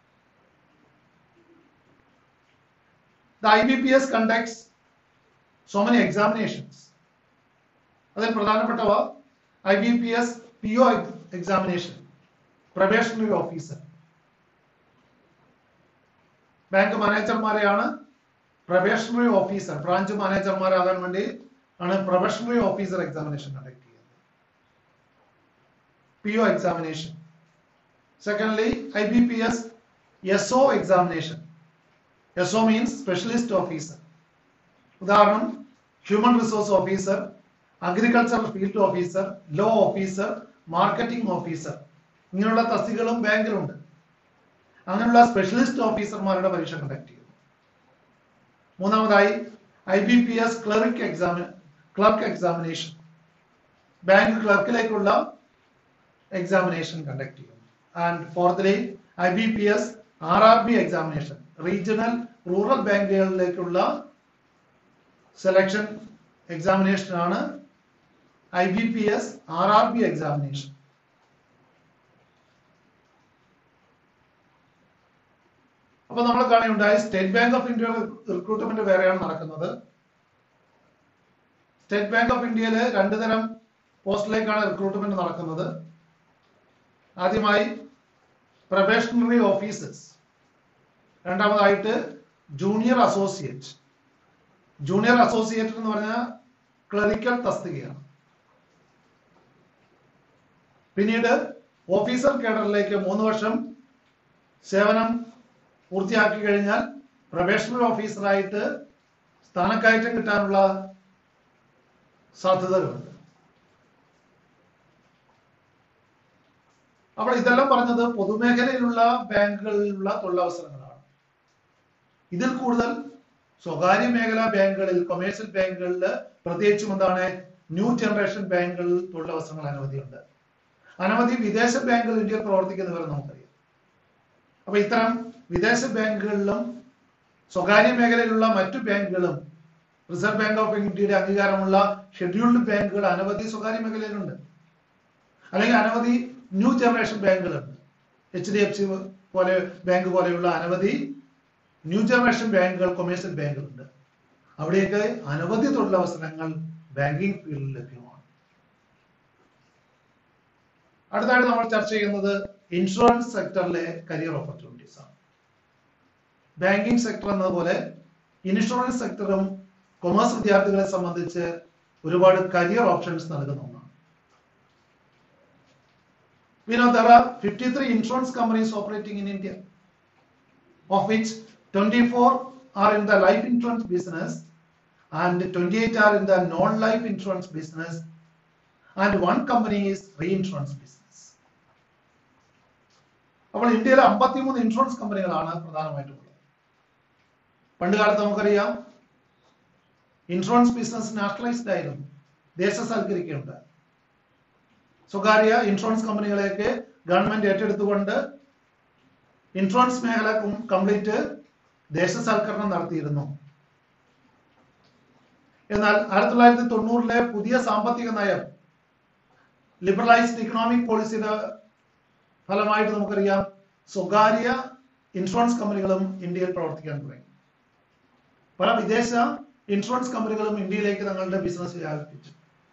The IBPS conducts so many examinations. അതിൽ പ്രധാനപ്പെട്ടവ I B P S P O examination probationary officer bank മാനേജർമാരെയാണ് പ്രൊബേഷണറി ഓഫീസർ ബ്രാഞ്ച് മാനേജർമാരാകാൻ വേണ്ടി ആണ് പ്രൊബേഷണറി ഓഫീസർ എക്സാമിനേഷൻ കണ്ടക്ട് ചെയ്യുന്നത് PO examination. Secondly, IBPS SO examination. SO means specialist officer. ഉദാഹരണം human resource officer agricultural field officer law officer marketing officer ഇങ്ങനെയുള്ള തസ്തികളും ബാങ്കിലുണ്ട് അങ്ങനെയുള്ള സ്പെഷ്യലിസ്റ്റ് ഓഫീസർമാരുടെ പരീക്ഷ കണ്ടക്ട് ചെയ്യുന്നു മൂന്നാമതായി I B P S cleric exam clerk examination bank ക്ലർക്കിലേക്കുള്ള examination conduct ചെയ്യുന്നു and fourthly I B P S R R B examination regional rural ബാങ്കുകളിലേക്കുള്ള സെലക്ഷൻ എക്സാമിനേഷൻ ആണ് I B P S R R B examination അപ്പൊ നമ്മൾ കാണുകയുണ്ടായി state bank of India recruitment വേറെയാണ് നടക്കുന്നത് സ്റ്റേറ്റ് ബാങ്ക് ഓഫ് ഇന്ത്യയില് രണ്ടു തരം പോസ്റ്റിലേക്കാണ് റിക്രൂട്ട്മെന്റ് നടക്കുന്നത് ആദ്യമായി പ്രൊബേഷണറി ഓഫീസേഴ്സ് രണ്ടാമതായിട്ട് ജൂനിയർ അസോസിയേറ്റ് ജൂനിയർ അസോസിയേറ്റ് എന്ന് പറഞ്ഞാൽ ക്ലറിക്കൽ തസ്തികയാണ് പിന്നീട് ഓഫീസർ കേഡറിലേക്ക് മൂന്ന് വർഷം സേവനം പൂർത്തിയാക്കി കഴിഞ്ഞാൽ പ്രൊബേഷണറി ഓഫീസറായിട്ട് സ്ഥാനക്കയറ്റം കിട്ടാനുള്ള സാധ്യതകളുണ്ട് അപ്പോൾ ഇതെല്ലാം പറഞ്ഞത് പൊതുമേഖലയിലുള്ള ബാങ്കുകളിലുള്ള തൊഴിലവസരങ്ങളാണ് ഇതിൽ കൂടുതൽ സ്വകാര്യ മേഖലാ ബാങ്കുകളിൽ കൊമേഴ്സ്യൽ ബാങ്കുകളിൽ പ്രത്യേകിച്ചും എന്താണ് ന്യൂ ജനറേഷൻ ബാങ്കുകളിൽ തൊഴിലവസരങ്ങൾ അനവധിയുണ്ട് അനവധി വിദേശ ബാങ്കുകൾ ഇന്ത്യയിൽ പ്രവർത്തിക്കുന്നവരെ നമുക്കറിയാം അപ്പൊ ഇത്തരം വിദേശ ബാങ്കുകളിലും സ്വകാര്യ മേഖലയിലുള്ള മറ്റു ബാങ്കുകളും റിസർവ് ബാങ്ക് ഓഫ് ഇന്ത്യയുടെ അംഗീകാരമുള്ള ഷെഡ്യൂൾഡ് ബാങ്കുകൾ അനവധി സ്വകാര്യ മേഖലയിലുണ്ട് അല്ലെങ്കിൽ അനവധി ന്യൂ ജനറേഷൻ ബാങ്കുകളുണ്ട് എച്ച് ഡി എഫ് സി പോലെ ബാങ്ക് പോലെയുള്ള അനവധി ന്യൂ ജനറേഷൻ ബാങ്കുകൾ കൊമേഴ്സ്യൽ ബാങ്കുകളുണ്ട് അവിടെയൊക്കെ അനവധി തൊഴിലവസരങ്ങൾ ബാങ്കിങ് ഫീൽഡിൽ ലഭ്യമാണ് അടുത്തായിട്ട് നമ്മൾ ചർച്ച ചെയ്യുന്നത് ഇൻഷുറൻസ് സെക്ടറിലെ കരിയർ ഓപ്പർച്യൂണിറ്റീസ് ആണ് ബാങ്കിങ് സെക്ടർ എന്നതുപോലെ ഇൻഷുറൻസ് സെക്ടറും കൊമേഴ്സ് വിദ്യാർത്ഥികളെ സംബന്ധിച്ച് ഒരുപാട് കരിയർ ഓപ്ഷൻസ് നൽകുന്ന ഒന്നാണ് We know there are 53 insurance companies operating in India, of which 24 are in the life insurance business and 28 are in the non-life insurance business and one company is reinsurance business. അപ്പോൾ ഇന്ത്യയിൽ അമ്പത്തിമൂന്ന് ഇൻഷുറൻസ് കമ്പനികളാണ് പ്രധാനമായിട്ടും ഉള്ളത് പണ്ട് കാലത്ത് നമുക്കറിയാം ഇൻഷുറൻസ് ബിസിനസ് നാഷണലൈസ്ഡ് ആയിരുന്നു ദേശസാൽക്കരിക്കുകയുണ്ടായി സ്വകാര്യ ഇൻഷുറൻസ് കമ്പനികളെയൊക്കെ ഗവൺമെന്റ് ഏറ്റെടുത്തുകൊണ്ട് ഇൻഷുറൻസ് മേഖല കംപ്ലീറ്റ് ദേശസാൽക്കരണം നടത്തിയിരുന്നു എന്നാൽ ആയിരത്തി തൊള്ളായിരത്തി തൊണ്ണൂറിലെ പുതിയ സാമ്പത്തിക നയം ലിബറലൈസ്ഡ് ഇക്കണോമിക് പോളിസിയുടെ ഫലമായിട്ട് നമുക്കറിയാം സ്വകാര്യ ഇൻഷുറൻസ് കമ്പനികളും ഇന്ത്യയിൽ പ്രവർത്തിക്കാൻ തുടങ്ങി പല വിദേശ ഇൻഷുറൻസ് കമ്പനികളും ഇന്ത്യയിലേക്ക് തങ്ങളുടെ ബിസിനസ് വ്യാപിപ്പിച്ചു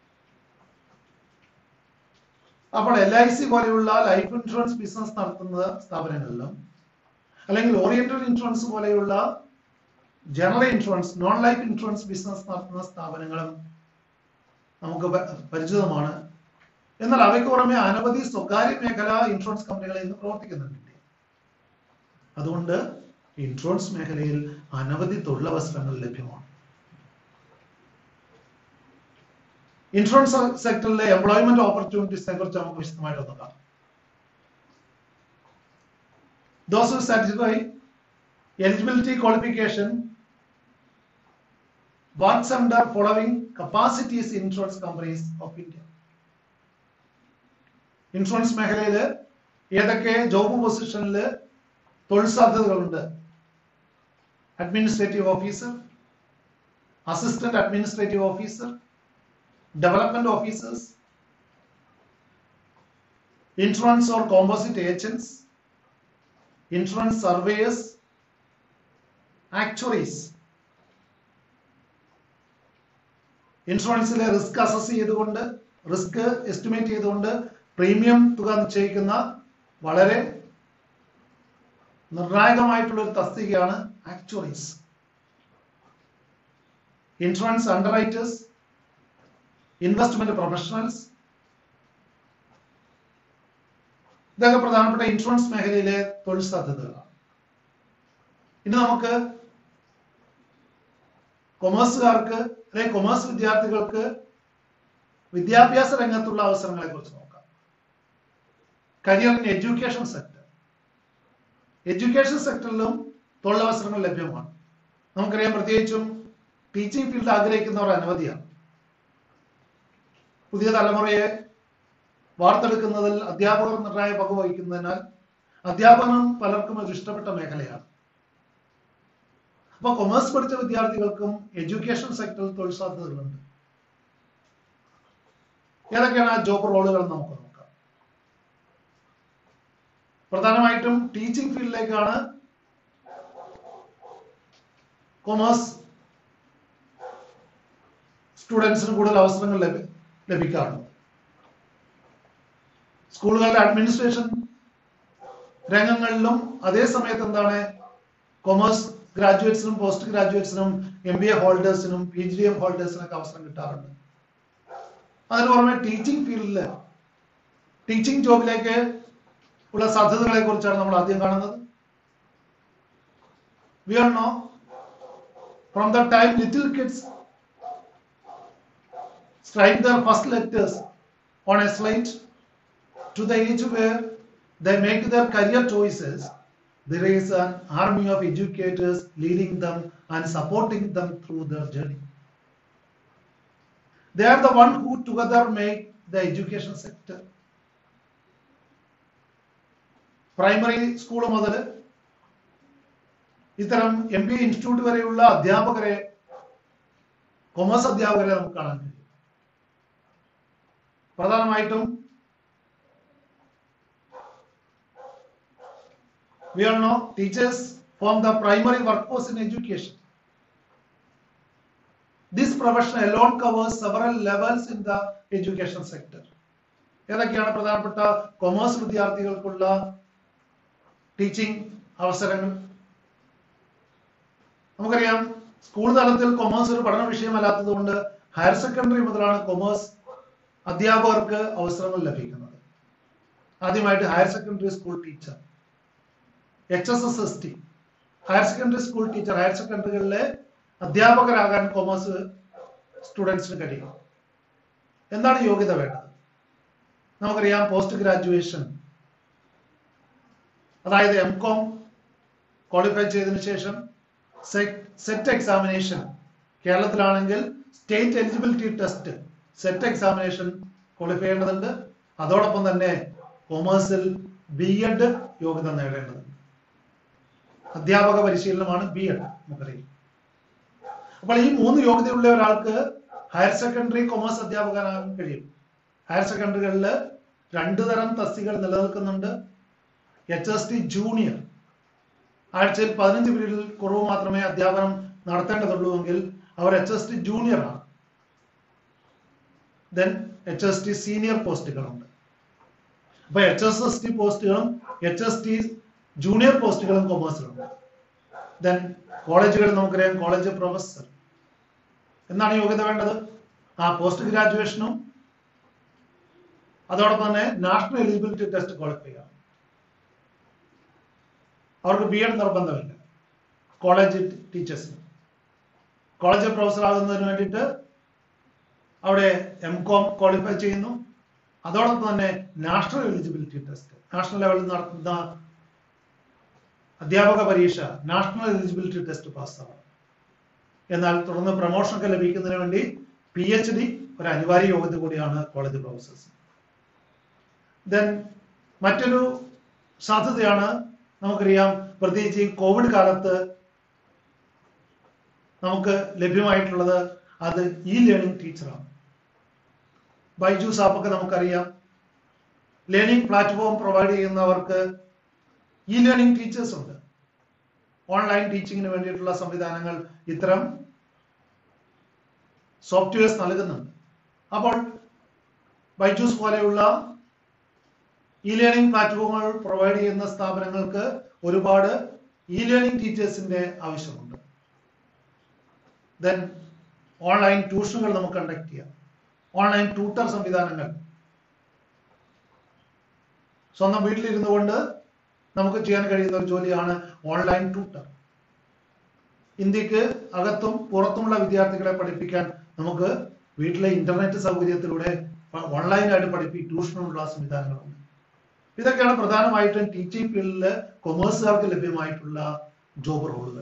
അപ്പോൾ എൽ ഐ സി പോലെയുള്ള ലൈഫ് ഇൻഷുറൻസ് ബിസിനസ് നടത്തുന്ന സ്ഥാപനങ്ങളിലും അല്ലെങ്കിൽ ഓറിയന്റൽ ഇൻഷുറൻസ് പോലെയുള്ള general insurance non life insurance business നടത്തുന്ന സ്ഥാപനങ്ങളും നമുക്ക് പ- പരിചിതമാണ് എന്നാൽ അവയ്ക്ക് പുറമെ അനവധി സ്വകാര്യ മേഖല ഇൻഷുറൻസ് കമ്പനികൾ ഇന്ന് പ്രവർത്തിക്കുന്നുണ്ട് അതുകൊണ്ട് ഇൻഷുറൻസ് മേഖലയിൽ അനവധി തൊഴിലവസരങ്ങൾ ലഭ്യമാണ് ഇൻഷുറൻസ് സെക്ടറിലെ എംപ്ലോയ്മെന്റ് ഓപ്പർച്യൂണിറ്റീസിനെ കുറിച്ച് നമുക്ക് വിശദമായിട്ട് നോക്കാം Those who satisfy eligibility qualification works under following capacities insurance companies of India. Insurance മേഖലയിൽ ഏതൊക്കെ ജോബ് പൊസിഷനിൽ തൊഴിൽ സാധ്യതകളുണ്ട് administrative officer assistant administrative officer development officers insurance or composite agents insurance surveyors actuaries ഇൻഷുറൻസിലെ റിസ്ക് അസസ് ചെയ്തുകൊണ്ട് റിസ്ക് എസ്റ്റിമേറ്റ് ചെയ്തുകൊണ്ട് പ്രീമിയം തുക നിശ്ചയിക്കുന്ന വളരെ നിർണായകമായിട്ടുള്ള ഒരു തസ്തികയാണ് actuaries insurance underwriters investment professionals ഇതൊക്കെ പ്രധാനപ്പെട്ട ഇൻഷുറൻസ് മേഖലയിലെ തൊഴിൽ സാധ്യതകളാണ് ഇനി നമുക്ക് കൊമേഴ്സുകാർക്ക് അല്ലെങ്കിൽ കൊമേഴ്സ് വിദ്യാർത്ഥികൾക്ക് വിദ്യാഭ്യാസ രംഗത്തുള്ള അവസരങ്ങളെ കുറിച്ച് നോക്കാം career in education sector education സെക്ടറിലും തൊഴിലവസരങ്ങൾ ലഭ്യമാണ് നമുക്കറിയാം പ്രത്യേകിച്ചും ടീച്ചിങ് ഫീൽഡ് ആഗ്രഹിക്കുന്നവർ അനവധിയാണ് പുതിയ തലമുറയെ വാർത്തെടുക്കുന്നതിൽ അധ്യാപകർ നിർണായ പങ്ക് വഹിക്കുന്നതിനാൽ അധ്യാപനം പലർക്കും ഒരു ഇഷ്ടപ്പെട്ട മേഖലയാണ് അപ്പൊ കൊമേഴ്സ് പഠിച്ച വിദ്യാർത്ഥികൾക്കും എഡ്യൂക്കേഷൻ സെക്ടറിൽ തൊഴിൽ സാധ്യതകളുണ്ട് ഏതൊക്കെയാണ് ആ ജോബ് റോളുകൾ നമുക്ക് നോക്കാം പ്രധാനമായിട്ടും ടീച്ചിങ് ഫീൽഡിലേക്കാണ് കൊമേഴ്സ് സ്റ്റുഡൻസിന് കൂടുതൽ അവസരങ്ങൾ ലഭി ലഭിക്കാറുണ്ട് സ്കൂളുകളുടെ അഡ്മിനിസ്ട്രേഷൻ രംഗങ്ങളിലും അതേ സമയത്ത് എന്താണ് കൊമേഴ്സ് ഗ്രാജുവേറ്റ്സിനും പോസ്റ്റ് ഗ്രാജുവേറ്റ്സിനും എം ബി എ ഹോൾഡേഴ്സിനും പി ജി ഡി എം ഹോൾഡേഴ്സിനൊക്കെ അവസരം കിട്ടാറുണ്ട് അതിന് പുറമെ ടീച്ചിങ് ഫീൽഡിൽ ടീച്ചിങ് ജോബിലേക്ക് ഉള്ള സാധ്യതകളെ കുറിച്ചാണ് നമ്മൾ ആദ്യം കാണുന്നത് we are know from the time little kids strike their first letters on a slate to the age where they make their career choices, there is an army of educators leading them and supporting them through their journey. They are the one who together make the education sector. Primary school മുതൽ ഇത്തരം എം ബി ഇൻസ്റ്റിറ്റ്യൂട്ട് വരെയുള്ള അധ്യാപകരെ കൊമേഴ്സ് അധ്യാപകരെ നമുക്ക് കാണാൻ കഴിയും പ്രധാനമായിട്ടും we all know teachers form the primary workforce in education. This profession alone covers several levels in the education sector. ഏതൊക്കെയാണ് പ്രധാനപ്പെട്ട കൊമേഴ്സ് വിദ്യാർത്ഥികൾക്കുള്ള ടീച്ചിങ് അവസരങ്ങൾ നമുക്കറിയാം സ്കൂൾ തലത്തിൽ കൊമേഴ്സ് ഒരു പഠന വിഷയമല്ലാത്തത് കൊണ്ട് ഹയർ സെക്കൻഡറി മുതലാണ് കൊമേഴ്സ് അധ്യാപകർക്ക് അവസരങ്ങൾ ലഭിക്കുന്നത് ആദ്യമായിട്ട് higher secondary school teacher H S S S T higher secondary school teacher higher സെക്കൻഡറികളിലെ അധ്യാപകരാകാൻ കൊമേഴ്സ് സ്റ്റുഡൻസിന് കഴിയും എന്താണ് യോഗ്യത വേണ്ടത് നമുക്കറിയാം പോസ്റ്റ് ഗ്രാജുവേഷൻ അതായത് എം കോം ക്വാളിഫൈ ചെയ്തതിനു ശേഷം സെറ്റ് എക്സാമിനേഷൻ കേരളത്തിലാണെങ്കിൽ state eligibility test SET examination qualify ചെയ്യേണ്ടതുണ്ട് അതോടൊപ്പം തന്നെ കൊമേഴ്സിൽ ബി എഡ് യോഗ്യത നേടേണ്ടതുണ്ട് അധ്യാപക പരിശീലനമാണ് ബി എഡ് നമുക്കറിയാം അപ്പോൾ ഈ മൂന്ന് യോഗ്യതയുള്ള ഒരാൾക്ക് ഹയർ സെക്കൻഡറി കൊമേഴ്സ് അധ്യാപകനാകാൻ കഴിയും ഹയർ സെക്കൻഡറികളിൽ രണ്ടു തരം തസ്തികൾ നിലനിൽക്കുന്നുണ്ട് എച്ച് എസ് ടി ജൂനിയർ ആഴ്ചയിൽ പതിനഞ്ച് പീരീഡിൽ കുറവ് മാത്രമേ അധ്യാപനം നടത്തേണ്ടതുള്ളൂവെങ്കിൽ അവർ എച്ച് എസ് ടി ജൂനിയർ ആണ് then H S T senior പോസ്റ്റുകളുണ്ട് അപ്പൊ എച്ച് എസ് എസ് ടി പോസ്റ്റുകളും എച്ച് എസ് ടി ജൂനിയർ പോസ്റ്റുകളും കൊമേഴ്സിലുണ്ട് ദെൻ കോളേജുകളിൽ നമുക്കറിയാം കോളേജ് പ്രൊഫസർ എന്നാണ് യോഗ്യത വേണ്ടത് ആ പോസ്റ്റ് ഗ്രാജുവേഷനും അതോടൊപ്പം തന്നെ നാഷണൽ എലിജിബിലിറ്റി ടെസ്റ്റ് ക്വാളിഫൈ ആണ് അവർക്ക് ബി എഡ് നിർബന്ധമില്ല കോളേജ് ടീച്ചേഴ്സിന് കോളേജ് പ്രൊഫസർ ആകുന്നതിന് വേണ്ടിയിട്ട് അവിടെ എം കോം ക്വാളിഫൈ ചെയ്യുന്നു അതോടൊപ്പം തന്നെ നാഷണൽ എലിജിബിലിറ്റി ടെസ്റ്റ് നാഷണൽ ലെവലിൽ നടത്തുന്ന അധ്യാപക പരീക്ഷ നാഷണൽ എലിജിബിലിറ്റി ടെസ്റ്റ് പാസ്സാവണം എന്നാൽ തുടർന്ന് പ്രൊമോഷൻ ഒക്കെ ലഭിക്കുന്നതിന് വേണ്ടി പി എച്ച് ഡി ഒരു അനിവാര്യ യോഗ്യത കൂടിയാണ് കോളേജ് പ്രൊഫസേഴ്സ് ദെൻ മറ്റൊരു സാധ്യതയാണ് നമുക്കറിയാം പ്രത്യേകിച്ച് ഈ കോവിഡ് കാലത്ത് നമുക്ക് ലഭ്യമായിട്ടുള്ളത് അത് ഇ ലേണിംഗ് ടീച്ചറാണ് ബൈജൂസ് ആപ്പൊക്കെ നമുക്കറിയാം ലേണിംഗ് പ്ലാറ്റ്ഫോം പ്രൊവൈഡ് ചെയ്യുന്നവർക്ക് ഇ ലേണിംഗ് ടീച്ചേഴ്സ് ഉണ്ട് ഓൺലൈൻ ടീച്ചിങ്ങിന് വേണ്ടിയിട്ടുള്ള സംവിധാനങ്ങൾ ഇത്തരം സോഫ്റ്റ്വെയർസ് നൽകുന്നുണ്ട് അപ്പോൾ ബൈജൂസ് പോലെയുള്ള ഇ ലേണിംഗ് പ്ലാറ്റ്ഫോമുകൾ പ്രൊവൈഡ് ചെയ്യുന്ന സ്ഥാപനങ്ങൾക്ക് ഒരുപാട് ഇ ലേണിംഗ് ടീച്ചേഴ്സിന്റെ ആവശ്യമുണ്ട് ദെൻ ഓൺലൈൻ ട്യൂഷനുകൾ നമുക്ക് കണ്ടക്ട് ചെയ്യാം ഓൺലൈൻ ട്യൂട്ടർ സംവിധാനങ്ങൾ സ്വന്തം വീട്ടിലിരുന്നു കൊണ്ട് നമുക്ക് ചെയ്യാൻ കഴിയുന്ന ഒരു ജോലിയാണ് ഓൺലൈൻ ട്യൂട്ടർ ഇന്ത്യക്ക് അകത്തും പുറത്തുമുള്ള വിദ്യാർത്ഥികളെ പഠിപ്പിക്കാൻ നമുക്ക് വീട്ടിലെ ഇന്റർനെറ്റ് സൗകര്യത്തിലൂടെ ഓൺലൈനായിട്ട് പഠിപ്പി ട്യൂഷനുള്ള സംവിധാനങ്ങളുണ്ട് ഇതൊക്കെയാണ് പ്രധാനമായിട്ടും ടീച്ചിങ് ഫീൽഡിൽ കൊമേഴ്സുകാർക്ക് ലഭ്യമായിട്ടുള്ള ജോബ് റോളുകൾ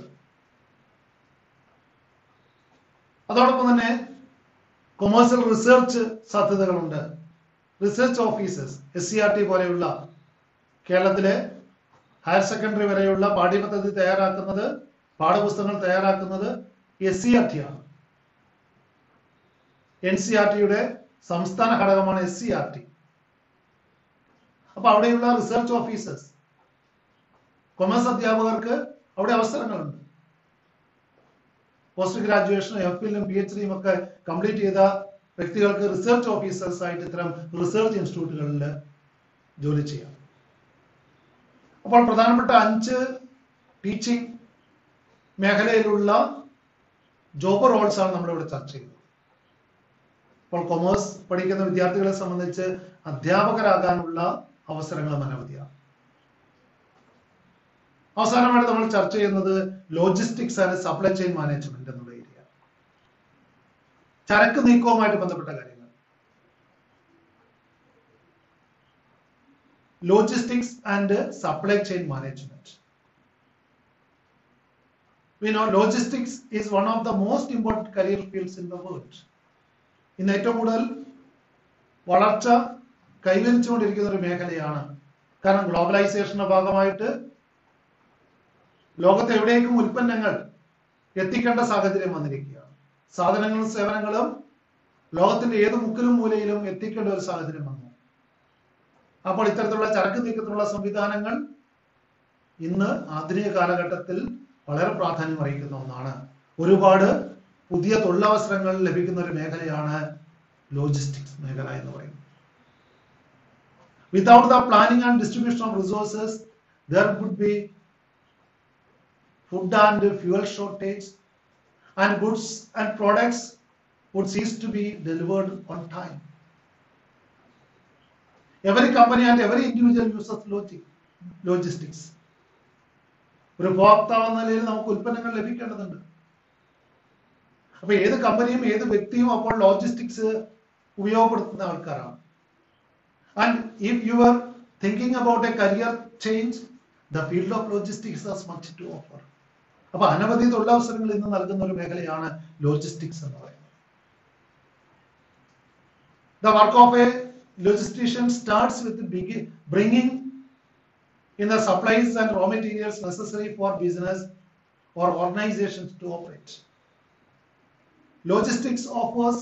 അതോടൊപ്പം തന്നെ കൊമേഴ്സ്യൽ റിസർച്ച് സാധ്യതകളുണ്ട് research officers S C R T പോലെയുള്ള കേരളത്തിലെ ഹയർ സെക്കൻഡറി വരെയുള്ള പാഠ്യപദ്ധതി തയ്യാറാക്കുന്നത് പാഠപുസ്തകങ്ങൾ തയ്യാറാക്കുന്നത് എസ് സി ആർ ടി ആണ് എൻ സി ആർ ടിയുടെ സംസ്ഥാന ഘടകമാണ് എസ് സി ആർ ടി അപ്പൊ അവിടെയുള്ള റിസർച്ച് ഓഫീസേഴ്സ് കൊമേഴ്സ് അധ്യാപകർക്ക് അവിടെ അവസരങ്ങളുണ്ട് പോസ്റ്റ് ഗ്രാജുവേഷനും എഫ് ഫിലും പി എച്ച് ഡിയും ഒക്കെ കംപ്ലീറ്റ് ചെയ്ത വ്യക്തികൾക്ക് റിസർച്ച് ഓഫീസേഴ്സ് ആയിട്ട് ഇത്തരം റിസർച്ച് ഇൻസ്റ്റിറ്റ്യൂട്ടുകളിൽ ജോലി ചെയ്യാം അപ്പോൾ പ്രധാനപ്പെട്ട അഞ്ച് ടീച്ചിങ് മേഖലയിലുള്ള ജോബ് റോൾസ് ആണ് നമ്മളിവിടെ ചർച്ച ചെയ്യുന്നത് അപ്പോൾ കൊമേഴ്സ് പഠിക്കുന്ന വിദ്യാർത്ഥികളെ സംബന്ധിച്ച് അധ്യാപകരാകാനുള്ള അവസരങ്ങൾ അനവധിയാണ് അവസാനമായിട്ട് നമ്മൾ ചർച്ച ചെയ്യുന്നത് logistics and supply chain management എന്നുള്ള ഏരിയ ചരക്ക് നീക്കവുമായിട്ട് ബന്ധപ്പെട്ട കാര്യങ്ങൾ logistics and supply chain management We know logistics is one of the most important career fields in the world. ഇന്ന് ഏറ്റവും കൂടുതൽ വളർച്ച കൈവരിച്ചുകൊണ്ടിരിക്കുന്ന ഒരു മേഖലയാണ് കാരണം ഗ്ലോബലൈസേഷന്റെ ഭാഗമായിട്ട് ലോകത്ത് എവിടേക്കും ഉൽപ്പന്നങ്ങൾ എത്തിക്കേണ്ട സാഹചര്യം വന്നിരിക്കുകയാണ് സാധനങ്ങളും സേവനങ്ങളും ലോകത്തിന്റെ ഏത് മുക്കിലും മൂലയിലും എത്തിക്കേണ്ട ഒരു സാഹചര്യം വന്നു അപ്പോൾ ഇത്തരത്തിലുള്ള ചരക്ക് നീക്കത്തിനുള്ള സംവിധാനങ്ങൾ ഇന്ന് ആധുനിക കാലഘട്ടത്തിൽ വളരെ പ്രാധാന്യം അർഹിക്കുന്ന ഒന്നാണ് ഒരുപാട് പുതിയ തൊഴിലവസരങ്ങൾ ലഭിക്കുന്ന ഒരു മേഖലയാണ് ലോജിസ്റ്റിക്സ് മേഖല എന്ന് പറയുന്നത് without the planning and distribution of resources there would be food and fuel shortage and goods and products would cease to be delivered on time. Every company and every individual uses logic, logistics. ഒരു ഉപഭോക്താവ് എന്ന നിലയിൽ നമുക്ക് ഉൽപ്പന്നങ്ങൾ ലഭിക്കേണ്ടതുണ്ട് അപ്പൊ ഏത് കമ്പനിയും ഏത് വ്യക്തിയും അപ്പോൾ ലോജിസ്റ്റിക്സ് ഉപയോഗപ്പെടുത്തുന്ന ആൾക്കാരാണ് and if you are thinking about a career change the field of logistics has much to offer അപ്പൊ അനവധി തൊഴിലവസരങ്ങൾ ഇന്ന് നൽകുന്ന ഒരു മേഖലയാണ് ലോജിസ്റ്റിക്സ് എന്ന് പറയുന്നത് the work of a logistician starts with bringing in the supplies and raw materials necessary for business or organizations to operate. Logistics offers,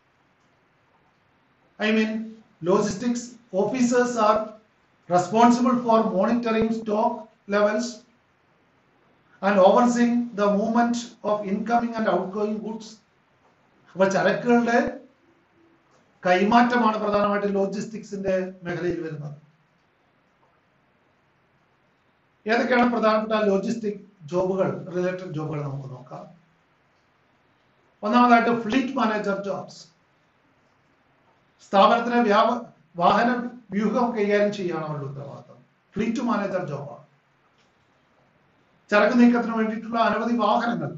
I mean, logistics officers are responsible for monitoring stock levels and overseeing the movement of incoming and outgoing goods. അപ്പൊ ചരക്കുകളുടെ കൈമാറ്റമാണ് പ്രധാനമായിട്ട് ലോജിസ്റ്റിക്സിന്റെ മേഖലയിൽ വരുന്നത് ഏതൊക്കെയാണ് പ്രധാനപ്പെട്ട ലോജിസ്റ്റിക് ജോബുകൾ റിലേറ്റഡ് ജോബുകൾ നമുക്ക് നോക്കാം ഒന്നാമതായിട്ട് ഫ്ലീറ്റ് മാനേജർ ജോബ്സ് സ്ഥാപനത്തിലെ വ്യാപ വാഹന വ്യൂഹം കൈകാര്യം ചെയ്യുകയാണ് അവരുടെ ഉത്തരവാദിത്തം ഫ്ലീറ്റ് മാനേജർ ജോബാണ് ചരക്ക് നീക്കത്തിന് വേണ്ടിയിട്ടുള്ള അനവധി വാഹനങ്ങൾ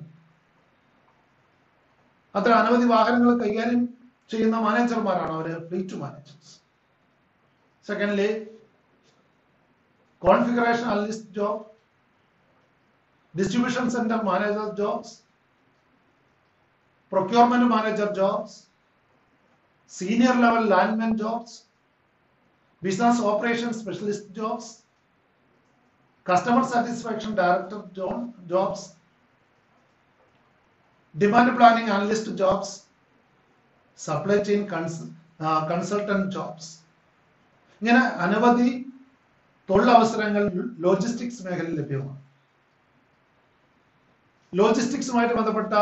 അത്ര അനവധി വാഹനങ്ങൾ കൈകാര്യം ചെയ്യുന്ന മാനേജർമാരാണ് അവര് fleet managers secondly configuration analyst job, distribution center manager jobs, procurement manager jobs, senior level landman jobs, business operations specialist jobs, customer satisfaction director jobs demand planning analyst jobs supply chain consultant jobs ഇങ്ങനെ അനവധി തൊഴിലവസരങ്ങൾ ലോജിസ്റ്റിക്സ് മേഖലയിൽ ലഭ്യമാണ് ലോജിസ്റ്റിക്സുമായിട്ട് ബന്ധപ്പെട്ട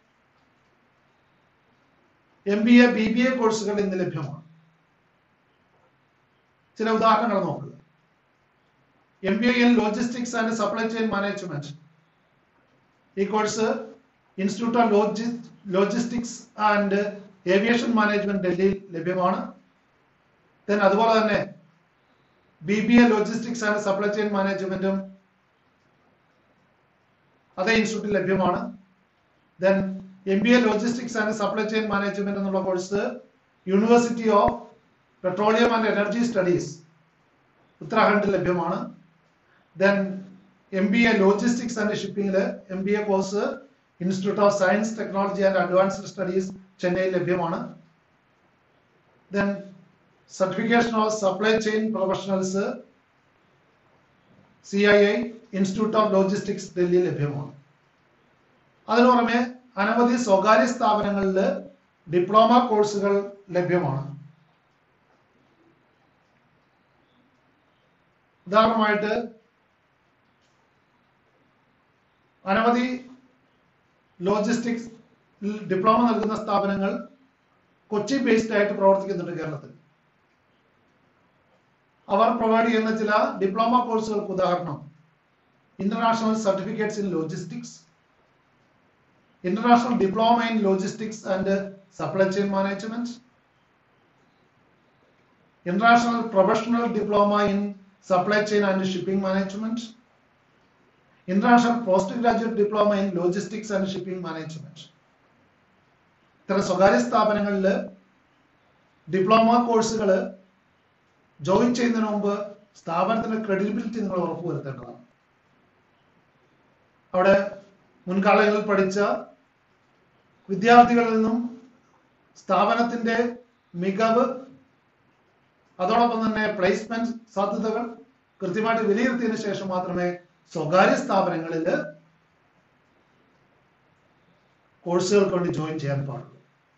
M B A B B A കോഴ്സുകൾ ഇന്ന് ലഭ്യമാണ് ചില ഉദാഹരണങ്ങൾ നോക്കുക M B A in logistics and supply chain management ഈ കോഴ്സ് ഇൻസ്റ്റിറ്റ്യൂട്ട് ഓഫ് ലോജി ലോജിസ്റ്റിക്സ് ആൻഡ് ഏവിയേഷൻ മാനേജ്മെന്റ് ഡൽഹിയിൽ ലഭ്യമാണ് ദെൻ അതുപോലെ തന്നെ B B A logistics and supply chain മാനേജ്മെന്റും അതേ ഇൻസ്റ്റിറ്റ്യൂട്ടിൽ ലഭ്യമാണ് then M B A logistics and supply chain management എന്നുള്ള course university of petroleum and energy studies ഉത്തരാഖണ്ഡിൽ ലഭ്യമാണ് then M B A logistics and ഷിപ്പിംഗിൽ M B A course institute of science technology and advanced studies ചെന്നൈയിൽ ലഭ്യമാണ് then certification of supply chain professionals C I I institute of logistics ഡൽഹിയിൽ ലഭ്യമാണ് അതിനു പുറമെ അനവധി സ്വകാര്യ സ്ഥാപനങ്ങളിൽ ഡിപ്ലോമ കോഴ്സുകൾ ലഭ്യമാണ് ഉദാഹരണമായിട്ട് അനവധി ലോജിസ്റ്റിക്സ് ഡിപ്ലോമ നൽകുന്ന സ്ഥാപനങ്ങൾ കൊച്ചി ബേസ്ഡ് ആയിട്ട് പ്രവർത്തിക്കുന്നുണ്ട് കേരളത്തിൽ അവർ പ്രൊവൈഡ് ചെയ്യുന്ന ചില ഡിപ്ലോമ കോഴ്സുകൾക്ക് ഉദാഹരണം international certificates in logistics international diploma in logistics and supply chain management international professional diploma in supply chain and shipping management international post graduate diploma in logistics and shipping management ഇത്തരം സ്വകാര്യ സ്ഥാപനങ്ങളിൽ ഡിപ്ലോമ കോഴ്സുകൾ ജോയിൻ ചെയ്യുന്നതിന് മുമ്പ് സ്ഥാപനത്തിന്റെ ക്രെഡിബിലിറ്റി നിങ്ങൾ ഉറപ്പുവരുത്തേണ്ടതാണ് അവിടെ മുൻകാലങ്ങളിൽ പഠിച്ച വിദ്യാർത്ഥികളിൽ നിന്നും സ്ഥാപനത്തിന്റെ മികവ് അതോടൊപ്പം തന്നെ പ്ലേസ്മെന്റ് സാധ്യതകൾ കൃത്യമായിട്ട് വിലയിരുത്തിയതിനു ശേഷം മാത്രമേ സ്വകാര്യ സ്ഥാപനങ്ങളിൽ കോഴ്സുകൾക്ക് വേണ്ടി ജോയിൻ ചെയ്യാൻ പാടുള്ളൂ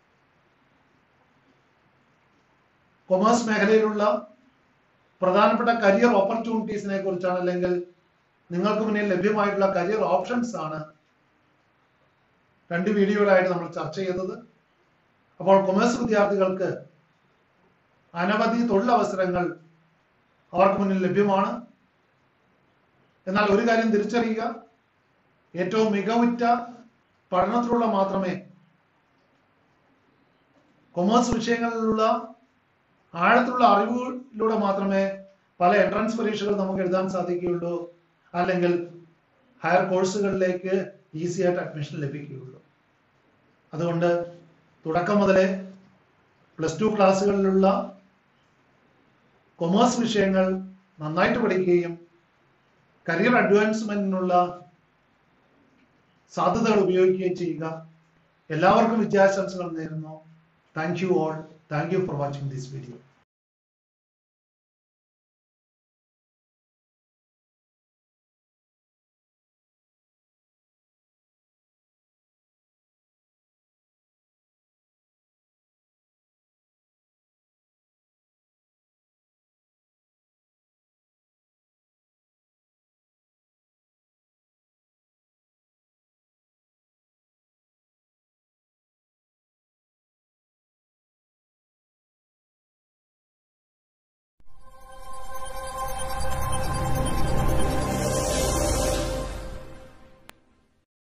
കൊമേഴ്സ് മേഖലയിലുള്ള പ്രധാനപ്പെട്ട കരിയർ ഓപ്പർച്യൂണിറ്റീസിനെ കുറിച്ചാണ് അല്ലെങ്കിൽ നിങ്ങൾക്ക് മുന്നിൽ ലഭ്യമായിട്ടുള്ള കരിയർ ഓപ്ഷൻസ് ആണ് രണ്ട് വീഡിയോകളായിട്ട് നമ്മൾ ചർച്ച ചെയ്തത് അപ്പോൾ കൊമേഴ്സ് വിദ്യാർത്ഥികൾക്ക് അനവധി തൊഴിലവസരങ്ങൾ അവർക്ക് മുന്നിൽ ലഭ്യമാണ് എന്നാൽ ഒരു കാര്യം തിരിച്ചറിയുക ഏറ്റവും മികവുറ്റ പഠനത്തിലൂടെ മാത്രമേ കൊമേഴ്സ് വിഷയങ്ങളിലുള്ള ആഴത്തിലുള്ള അറിവിലൂടെ മാത്രമേ പല എൻട്രൻസ് പരീക്ഷകൾ നമുക്ക് എഴുതാൻ സാധിക്കുകയുള്ളൂ അല്ലെങ്കിൽ ഹയർ കോഴ്സുകളിലേക്ക് ഈസി ആയിട്ട് അഡ്മിഷൻ ലഭിക്കുകയുള്ളൂ അതുകൊണ്ട് തുടക്കം മുതലേ പ്ലസ് ടു ക്ലാസ്സുകളിലുള്ള കൊമേഴ്സ് വിഷയങ്ങൾ നന്നായിട്ട് പഠിക്കുകയും കരിയർ അഡ്വാൻസ്മെന്റിനുള്ള സാധ്യതകൾ ഉപയോഗിക്കുകയും ചെയ്യുക എല്ലാവർക്കും വിദ്യാശംസകൾ നേരുന്നു thank you all thank you for watching this video